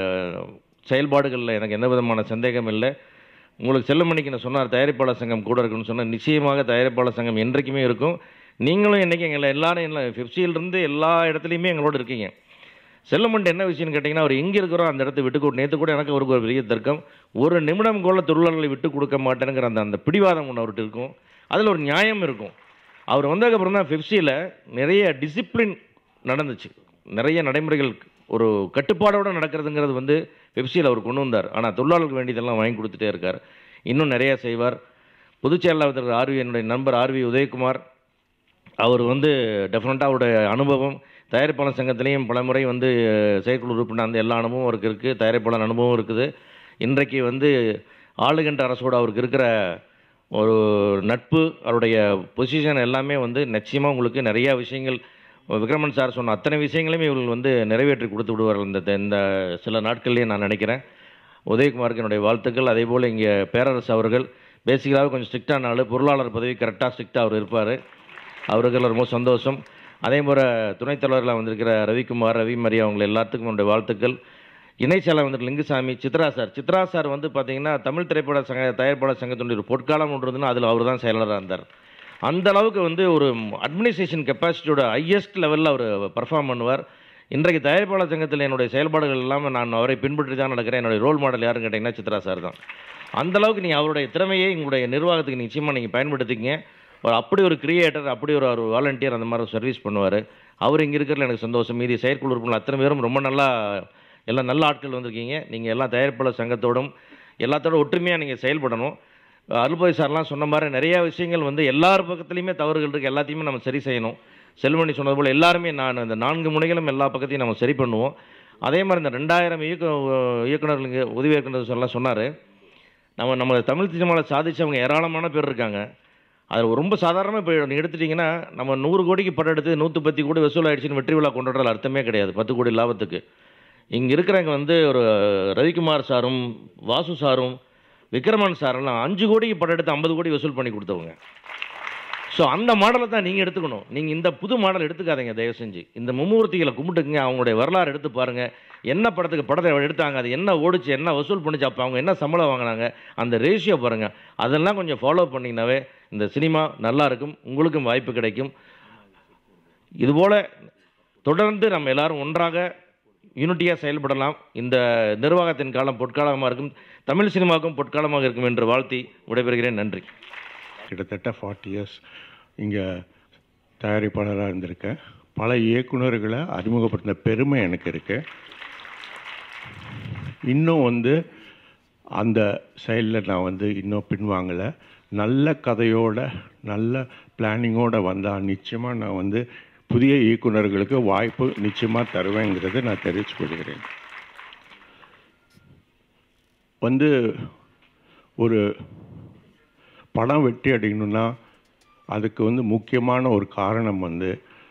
செயல்பாடுகளில் எனக்கு எந்த விதமான சந்தேகம் இல்லை உங்களுக்கு செல்லுமணிக்கு நான் சொன்னார் தயாரிப்பாளர் சங்கம் கூட இருக்குன்னு சொன்னால் நிச்சயமாக தயாரிப்பாளர் சங்கம் என்றைக்குமே இருக்கும் நீங்களும் என்றைக்கு எங்களை எல்லாரும் இல்லை ஃபிப்சியிலிருந்து எல்லா இடத்துலையுமே எங்களோட இருக்கீங்க செல்லமண்ட என்ன விஷயம்னு கேட்டிங்கன்னா அவர் எங்கே இருக்கிறோம் அந்த இடத்த விட்டு கொடு நேற்று கூட எனக்கு அவருக்கு ஒரு பெரிய தர்க்கம் ஒரு நிமிடம் கூட தொழிலாளர்களை விட்டு கொடுக்க மாட்டேனுங்கிற அந்த அந்த பிடிவாதம் ஒன்று அவர்கிட்ட இருக்கும் அதில் ஒரு நியாயம் இருக்கும் அவர் வந்ததுக்கப்புறம் தான் ஃபிப்சியில் நிறைய டிசிப்ளின் நடந்துச்சு நிறைய நடைமுறைகள் ஒரு கட்டுப்பாடோடு நடக்கிறதுங்கிறது வந்து வெப்சியில் அவர் கொண்டு வந்தார் ஆனால் தொழிலாளர்களுக்கு வேண்டியதெல்லாம் வாங்கி கொடுத்துட்டே இருக்கார் இன்னும் நிறைய செய்வார் பொதுச் செயலாளர் ஆர்வி என்னுடைய நண்பர் ஆர்வி உதயகுமார் அவர் வந்து டெஃபினட்டாக அவருடைய அனுபவம் தயாரிப்பாளர் சங்கத்திலையும் பல முறை வந்து செயற்குழு உறுப்பினர் அந்த எல்லா அனுபவம் அவருக்கு இருக்குது தயாரிப்பாளர் அனுபவம் இருக்குது இன்றைக்கு வந்து ஆளுகின்ற அரசோடு அவருக்கு இருக்கிற ஒரு நட்பு அவருடைய பொசிஷன் எல்லாமே வந்து நிச்சயமாக உங்களுக்கு நிறையா விஷயங்கள் விக்ரமன் சார் சொன்ன அத்தனை விஷயங்களையுமே இவர்கள் வந்து நிறைவேற்றி கொடுத்து விடுவார்கள் இந்த இந்த சில நாட்கள்லேயே நான் நினைக்கிறேன் உதயகுமாருக்கு என்னுடைய வாழ்த்துக்கள் அதே போல் இங்கே பேரரசு அவர்கள் பேசிக்கலாகவே கொஞ்சம் ஸ்ட்ரிக்டான ஆள் பொருளாளர் பதவி கரெக்டாக ஸ்ட்ரிக்டாக அவர் இருப்பார் அவருக்கு ரொம்ப சந்தோஷம் அதே போல் துணைத் தலைவர்களாக வந்திருக்கிற ரவிக்குமார் ரவி மரியா அவங்க எல்லாத்துக்கும் என்னுடைய வாழ்த்துக்கள் இணைச்சாளர் வந்துட்டு லிங்குசாமி சித்ரா சார் சித்ரா சார் வந்து பார்த்தீங்கன்னா தமிழ் திரைப்பட சங்க தயாரிப்பாளர் சங்கத்தினுடைய ஒரு பொற்காலம் ஒன்று இருந்ததுன்னா அதில் அவர் தான் செயலாளராக இருந்தார் அந்த அளவுக்கு வந்து ஒரு அட்மினிஸ்ட்ரேஷன் கெப்பாசிட்டியோட ஹையஸ்ட் லெவலில் அவர் பர்ஃபார்ம் பண்ணுவார் இன்றைக்கு தயாரிப்பாளர் சங்கத்தில் என்னுடைய செயல்பாடுகள் இல்லாமல் நான் அவரை பின்பற்றி தான் நடக்கிறேன் என்னுடைய ரோல் மாடல் யாருன்னு கேட்டிங்கன்னா சித்ரா சார் தான் அந்த அளவுக்கு நீங்கள் அவருடைய திறமையை உங்களுடைய நிர்வாகத்துக்கு நிச்சயமாக நீங்கள் பயன்படுத்திக்கிங்க ஒரு அப்படி ஒரு கிரியேட்டர் அப்படி ஒரு ஒரு வாலண்டியர் அந்த மாதிரி சர்வீஸ் பண்ணுவார் அவர் இங்கே இருக்கிறதுல எனக்கு சந்தோஷம் மீதி செயற்குழு உறுப்பினர் அத்தனை பேரும் ரொம்ப நல்லா எல்லாம் நல்ல ஆட்கள் வந்திருக்கீங்க நீங்கள் எல்லாம் தயாரிப்பாளர் சங்கத்தோடும் எல்லாத்தோட ஒற்றுமையாக நீங்கள் செயல்படணும் அருள்பாய் சார்லாம் சொன்ன மாதிரி நிறையா விஷயங்கள் வந்து எல்லார் பக்கத்துலையுமே தவறுகள் இருக்குது எல்லாத்தையுமே நம்ம சரி செய்யணும் செல்வமணி சொன்னது போல் எல்லாருமே நான் இந்த நான்கு முனைகளும் எல்லா பக்கத்தையும் நம்ம சரி பண்ணுவோம் அதே மாதிரி இந்த ரெண்டாயிரம் இயக்க இயக்குநர்களுக்கு உதவி இயக்குனர் சொல்லலாம் சொன்னார் நம்ம நம்ம தமிழ் சினிமாவில் சாதிச்சவங்க ஏராளமான பேர் இருக்காங்க அதில் ரொம்ப சாதாரணமாக இப்போ நீங்கள் எடுத்துட்டிங்கன்னா நம்ம நூறு கோடிக்கு படம் எடுத்து நூற்றி பத்து கோடி வசூல் ஆயிடுச்சுன்னு வெற்றி விழா கொண்டாடுறதுல அர்த்தமே கிடையாது பத்து கோடி லாபத்துக்கு இங்கே இருக்கிறவங்க வந்து ஒரு ரவிக்குமார் சாரும் வாசு சாரும் விக்ரமன் சாரெல்லாம் அஞ்சு கோடிக்கு படம் எடுத்து ஐம்பது கோடி வசூல் பண்ணி கொடுத்தவங்க ஸோ அந்த மாடலை தான் நீங்கள் எடுத்துக்கணும் நீங்கள் இந்த புது மாடல் எடுத்துக்காதீங்க தயவு செஞ்சு இந்த மும்மூர்த்திகளை கும்பிட்டுக்குங்க அவங்களுடைய வரலாறு எடுத்து பாருங்கள் என்ன படத்துக்கு படத்தை எடுத்தாங்க அது என்ன ஓடிச்சு என்ன வசூல் பண்ணிச்சு அப்போ அவங்க என்ன சம்பளம் வாங்கினாங்க அந்த ரேஷியோ பாருங்கள் அதெல்லாம் கொஞ்சம் ஃபாலோ பண்ணிங்கனாவே இந்த சினிமா நல்லா இருக்கும் உங்களுக்கும் வாய்ப்பு கிடைக்கும் இதுபோல் தொடர்ந்து நம்ம எல்லாரும் ஒன்றாக யூனிட்டியாக செயல்படலாம் இந்த நிர்வாகத்தின் காலம் பொற்காலமாக இருக்கும் தமிழ் சினிமாவுக்கும் பொற்காலமாக இருக்கும் என்று வாழ்த்தி விடைபெறுகிறேன் நன்றி கிட்டத்தட்ட ஃபார்ட்டி இயர்ஸ் இங்கே தயாரிப்பாளராக இருந்திருக்கேன் பல இயக்குனர்களை அறிமுகப்படுத்தின பெருமை எனக்கு இருக்கு இன்னும் வந்து அந்த சைடில் நான் வந்து இன்னும் பின்வாங்கலை நல்ல கதையோட நல்ல பிளானிங்கோட வந்தால் நிச்சயமாக நான் வந்து புதிய இயக்குனர்களுக்கு வாய்ப்பு நிச்சயமாக தருவேங்கிறதை நான் தெரிவித்து கொள்கிறேன் வந்து ஒரு படம் வெற்றி அடையணும்னா அதுக்கு வந்து முக்கியமான ஒரு காரணம் வந்து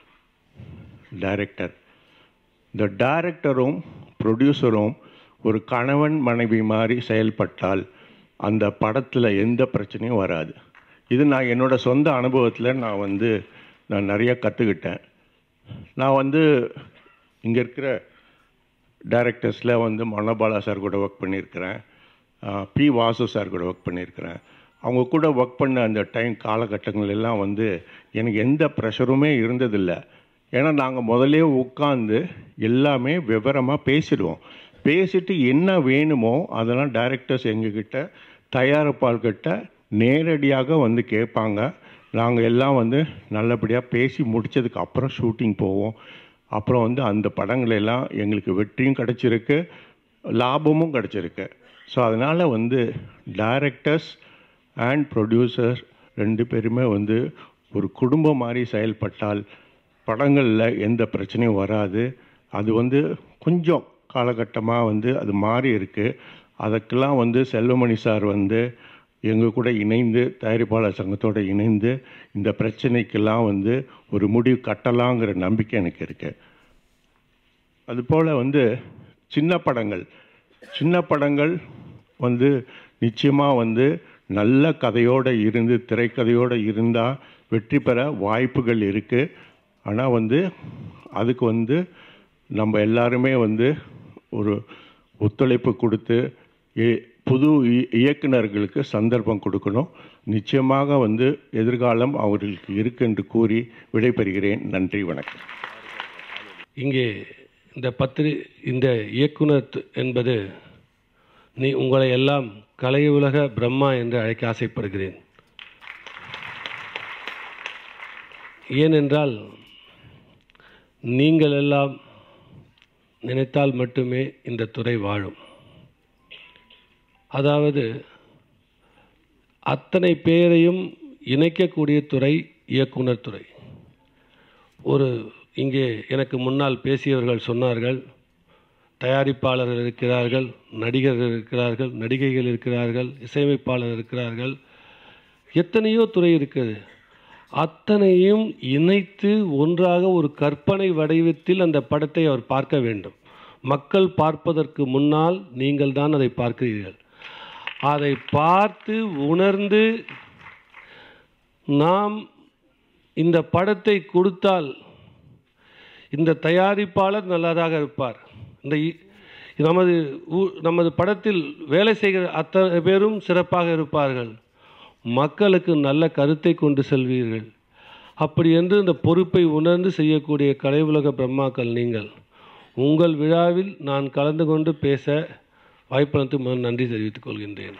டைரக்டர் இந்த டைரக்டரும் ப்ரொடியூசரும் ஒரு கணவன் மனைவி மாதிரி செயல்பட்டால் அந்த படத்தில் எந்த பிரச்சனையும் வராது இது நான் என்னோட சொந்த அனுபவத்தில் நான் வந்து நான் நிறைய கற்றுக்கிட்டேன் நான் வந்து இங்கே இருக்கிற டைரக்டர்ஸில் வந்து மனோபாலா சார் கூட ஒர்க் பண்ணியிருக்கிறேன் ஆஹ் பி வாசு சார் கூட ஒர்க் பண்ணியிருக்கிறேன் அவங்க கூட ஒர்க் பண்ண அந்த டைம் காலகட்டங்கள் எல்லாம் வந்து எனக்கு எந்த ப்ரெஷருமே இருந்ததில்லை ஏன்னா நாங்கள் முதல்லே உட்காந்து எல்லாமே விவரமாக பேசிடுவோம் பேசிட்டு என்ன வேணுமோ அதெல்லாம் டைரக்டர்ஸ் எங்ககிட்ட தயாரிப்பாளர்கிட்ட நேரடியாக வந்து கேட்பாங்க நாங்கள் எல்லாம் வந்து நல்லபடியாக பேசி முடித்ததுக்கு அப்புறம் ஷூட்டிங் போவோம் அப்புறம் வந்து அந்த படங்கள் எல்லாம் எங்களுக்கு வெற்றியும் கிடச்சிருக்கு லாபமும் கிடச்சிருக்கு ஸோ அதனால் வந்து டைரக்டர்ஸ் அண்ட் ப்ரொடியூசர் ரெண்டு பேருமே வந்து ஒரு குடும்பம் மாதிரி செயல்பட்டால் படங்களில் எந்த பிரச்சனையும் வராது அது வந்து கொஞ்சம் காலகட்டமாக வந்து அது மாறி இருக்குது அதுக்கெல்லாம் வந்து செல்வமணி சார் வந்து எங்கள் கூட இணைந்து தயாரிப்பாளர் சங்கத்தோடு இணைந்து இந்த பிரச்சனைக்கெல்லாம் வந்து ஒரு முடிவு கட்டலாங்கிற நம்பிக்கை எனக்கு இருக்குது அதுபோல் வந்து சின்ன படங்கள் சின்ன படங்கள் வந்து நிச்சயமாக வந்து நல்ல கதையோடு இருந்து திரைக்கதையோடு இருந்தால் வெற்றி பெற வாய்ப்புகள் இருக்குது ஆனால் வந்து அதுக்கு வந்து நம்ம எல்லாருமே வந்து ஒரு ஒத்துழைப்பு கொடுத்து இ- புது இ- இயக்குனர்களுக்கு சந்தர்ப்பம் கொடுக்கணும் நிச்சயமாக வந்து எதிர்காலம் அவர்களுக்கு இருக்கு என்று கூறி விடைபெறுகிறேன் நன்றி வணக்கம் இங்கே இந்த பத்திரி இந்த இயக்குனர் து- என்பது நீ உங்களை எல்லாம் கலையுலக பிரம்மா என்று அழைக்க ஆசைப்படுகிறேன் ஏனென்றால் நீங்கள் எல்லாம் நினைத்தால் மட்டுமே இந்த துறை வாழும் அதாவது அத்தனை பேரையும் இணைக்கக்கூடிய துறை இயக்குனர் துறை ஒரு இங்கே எனக்கு முன்னால் பேசியவர்கள் சொன்னார்கள் தயாரிப்பாளர்கள் இருக்கிறார்கள் நடிகர்கள் இருக்கிறார்கள் நடிகைகள் இருக்கிறார்கள் இசையமைப்பாளர் இருக்கிறார்கள் எத்தனையோ துறை இருக்குது அத்தனையும் இணைத்து ஒன்றாக ஒரு கற்பனை வடிவத்தில் அந்த படத்தை அவர் பார்க்க வேண்டும் மக்கள் பார்ப்பதற்கு முன்னால் நீங்கள் தான் அதை பார்க்கிறீர்கள் அதை பார்த்து உணர்ந்து நாம் இந்த படத்தை கொடுத்தால் இந்த தயாரிப்பாளர் நல்லதாக இருப்பார் இந்த இ- நமது ஊ- நமது படத்தில் வேலை செய்கிற அத்தனை பேரும் சிறப்பாக இருப்பார்கள் மக்களுக்கு நல்ல கருத்தை கொண்டு செல்வீர்கள் அப்படி என்று இந்த பொறுப்பை உணர்ந்து செய்யக்கூடிய கலை உலக பிரம்மாக்கள் நீங்கள் உங்கள் விழாவில் நான் கலந்து கொண்டு பேச வாய்ப்பளித்து முதல் நன்றி தெரிவித்துக் கொள்கின்றேன்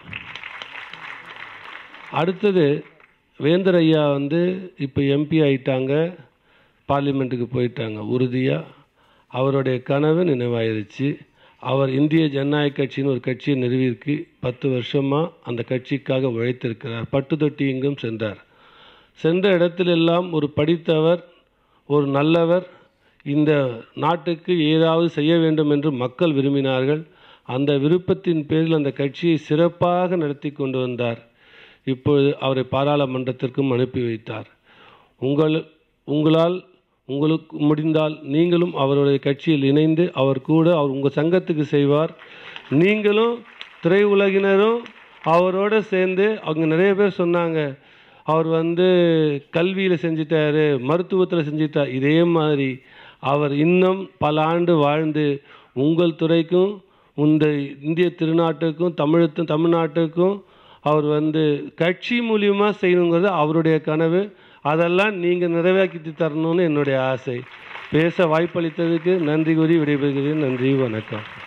அடுத்தது வேந்தர் ஐயா வந்து இப்போ எம்பி ஆயிட்டாங்க பார்லிமெண்ட்டுக்கு போயிட்டாங்க உறுதியாக அவருடைய கனவு நினைவாயிருச்சு அவர் இந்திய ஜனநாயக கட்சின்னு ஒரு கட்சியை நிறுவியிருக்கு பத்து வருஷமாக அந்த கட்சிக்காக உழைத்திருக்கிறார் பட்டு தொட்டி எங்கும் சென்றார் சென்ற இடத்திலெல்லாம் ஒரு படித்தவர் ஒரு நல்லவர் இந்த நாட்டுக்கு ஏதாவது செய்ய வேண்டும் என்று மக்கள் விரும்பினார்கள் அந்த விருப்பத்தின் பேரில் அந்த கட்சியை சிறப்பாக நடத்தி கொண்டு வந்தார் இப்பொழுது அவரை பாராளுமன்றத்திற்கும் அனுப்பி வைத்தார் உங்கள் உங்களால் உங்களுக்கு முடிந்தால் நீங்களும் அவருடைய கட்சியில் இணைந்து அவர் கூட அவர் உங்கள் சங்கத்துக்கு செய்வார் நீங்களும் திரையுலகினரும் அவரோட சேர்ந்து அவங்க நிறைய பேர் சொன்னாங்க அவர் வந்து கல்வியில் செஞ்சிட்டாரு மருத்துவத்தில் செஞ்சிட்டார் இதே மாதிரி அவர் இன்னும் பல ஆண்டு வாழ்ந்து உங்கள் துறைக்கும் இந்த இந்திய திருநாட்டுக்கும் தமிழத்து தமிழ்நாட்டுக்கும் அவர் வந்து கட்சி மூலியமாக செய்யணுங்கிறது அவருடைய கனவு அதெல்லாம் நீங்கள் நிறைவேற்றி தரணும்னு என்னுடைய ஆசை பேச வாய்ப்பளித்ததுக்கு நன்றி கூறி விடைபெறுகிறேன் நன்றி வணக்கம்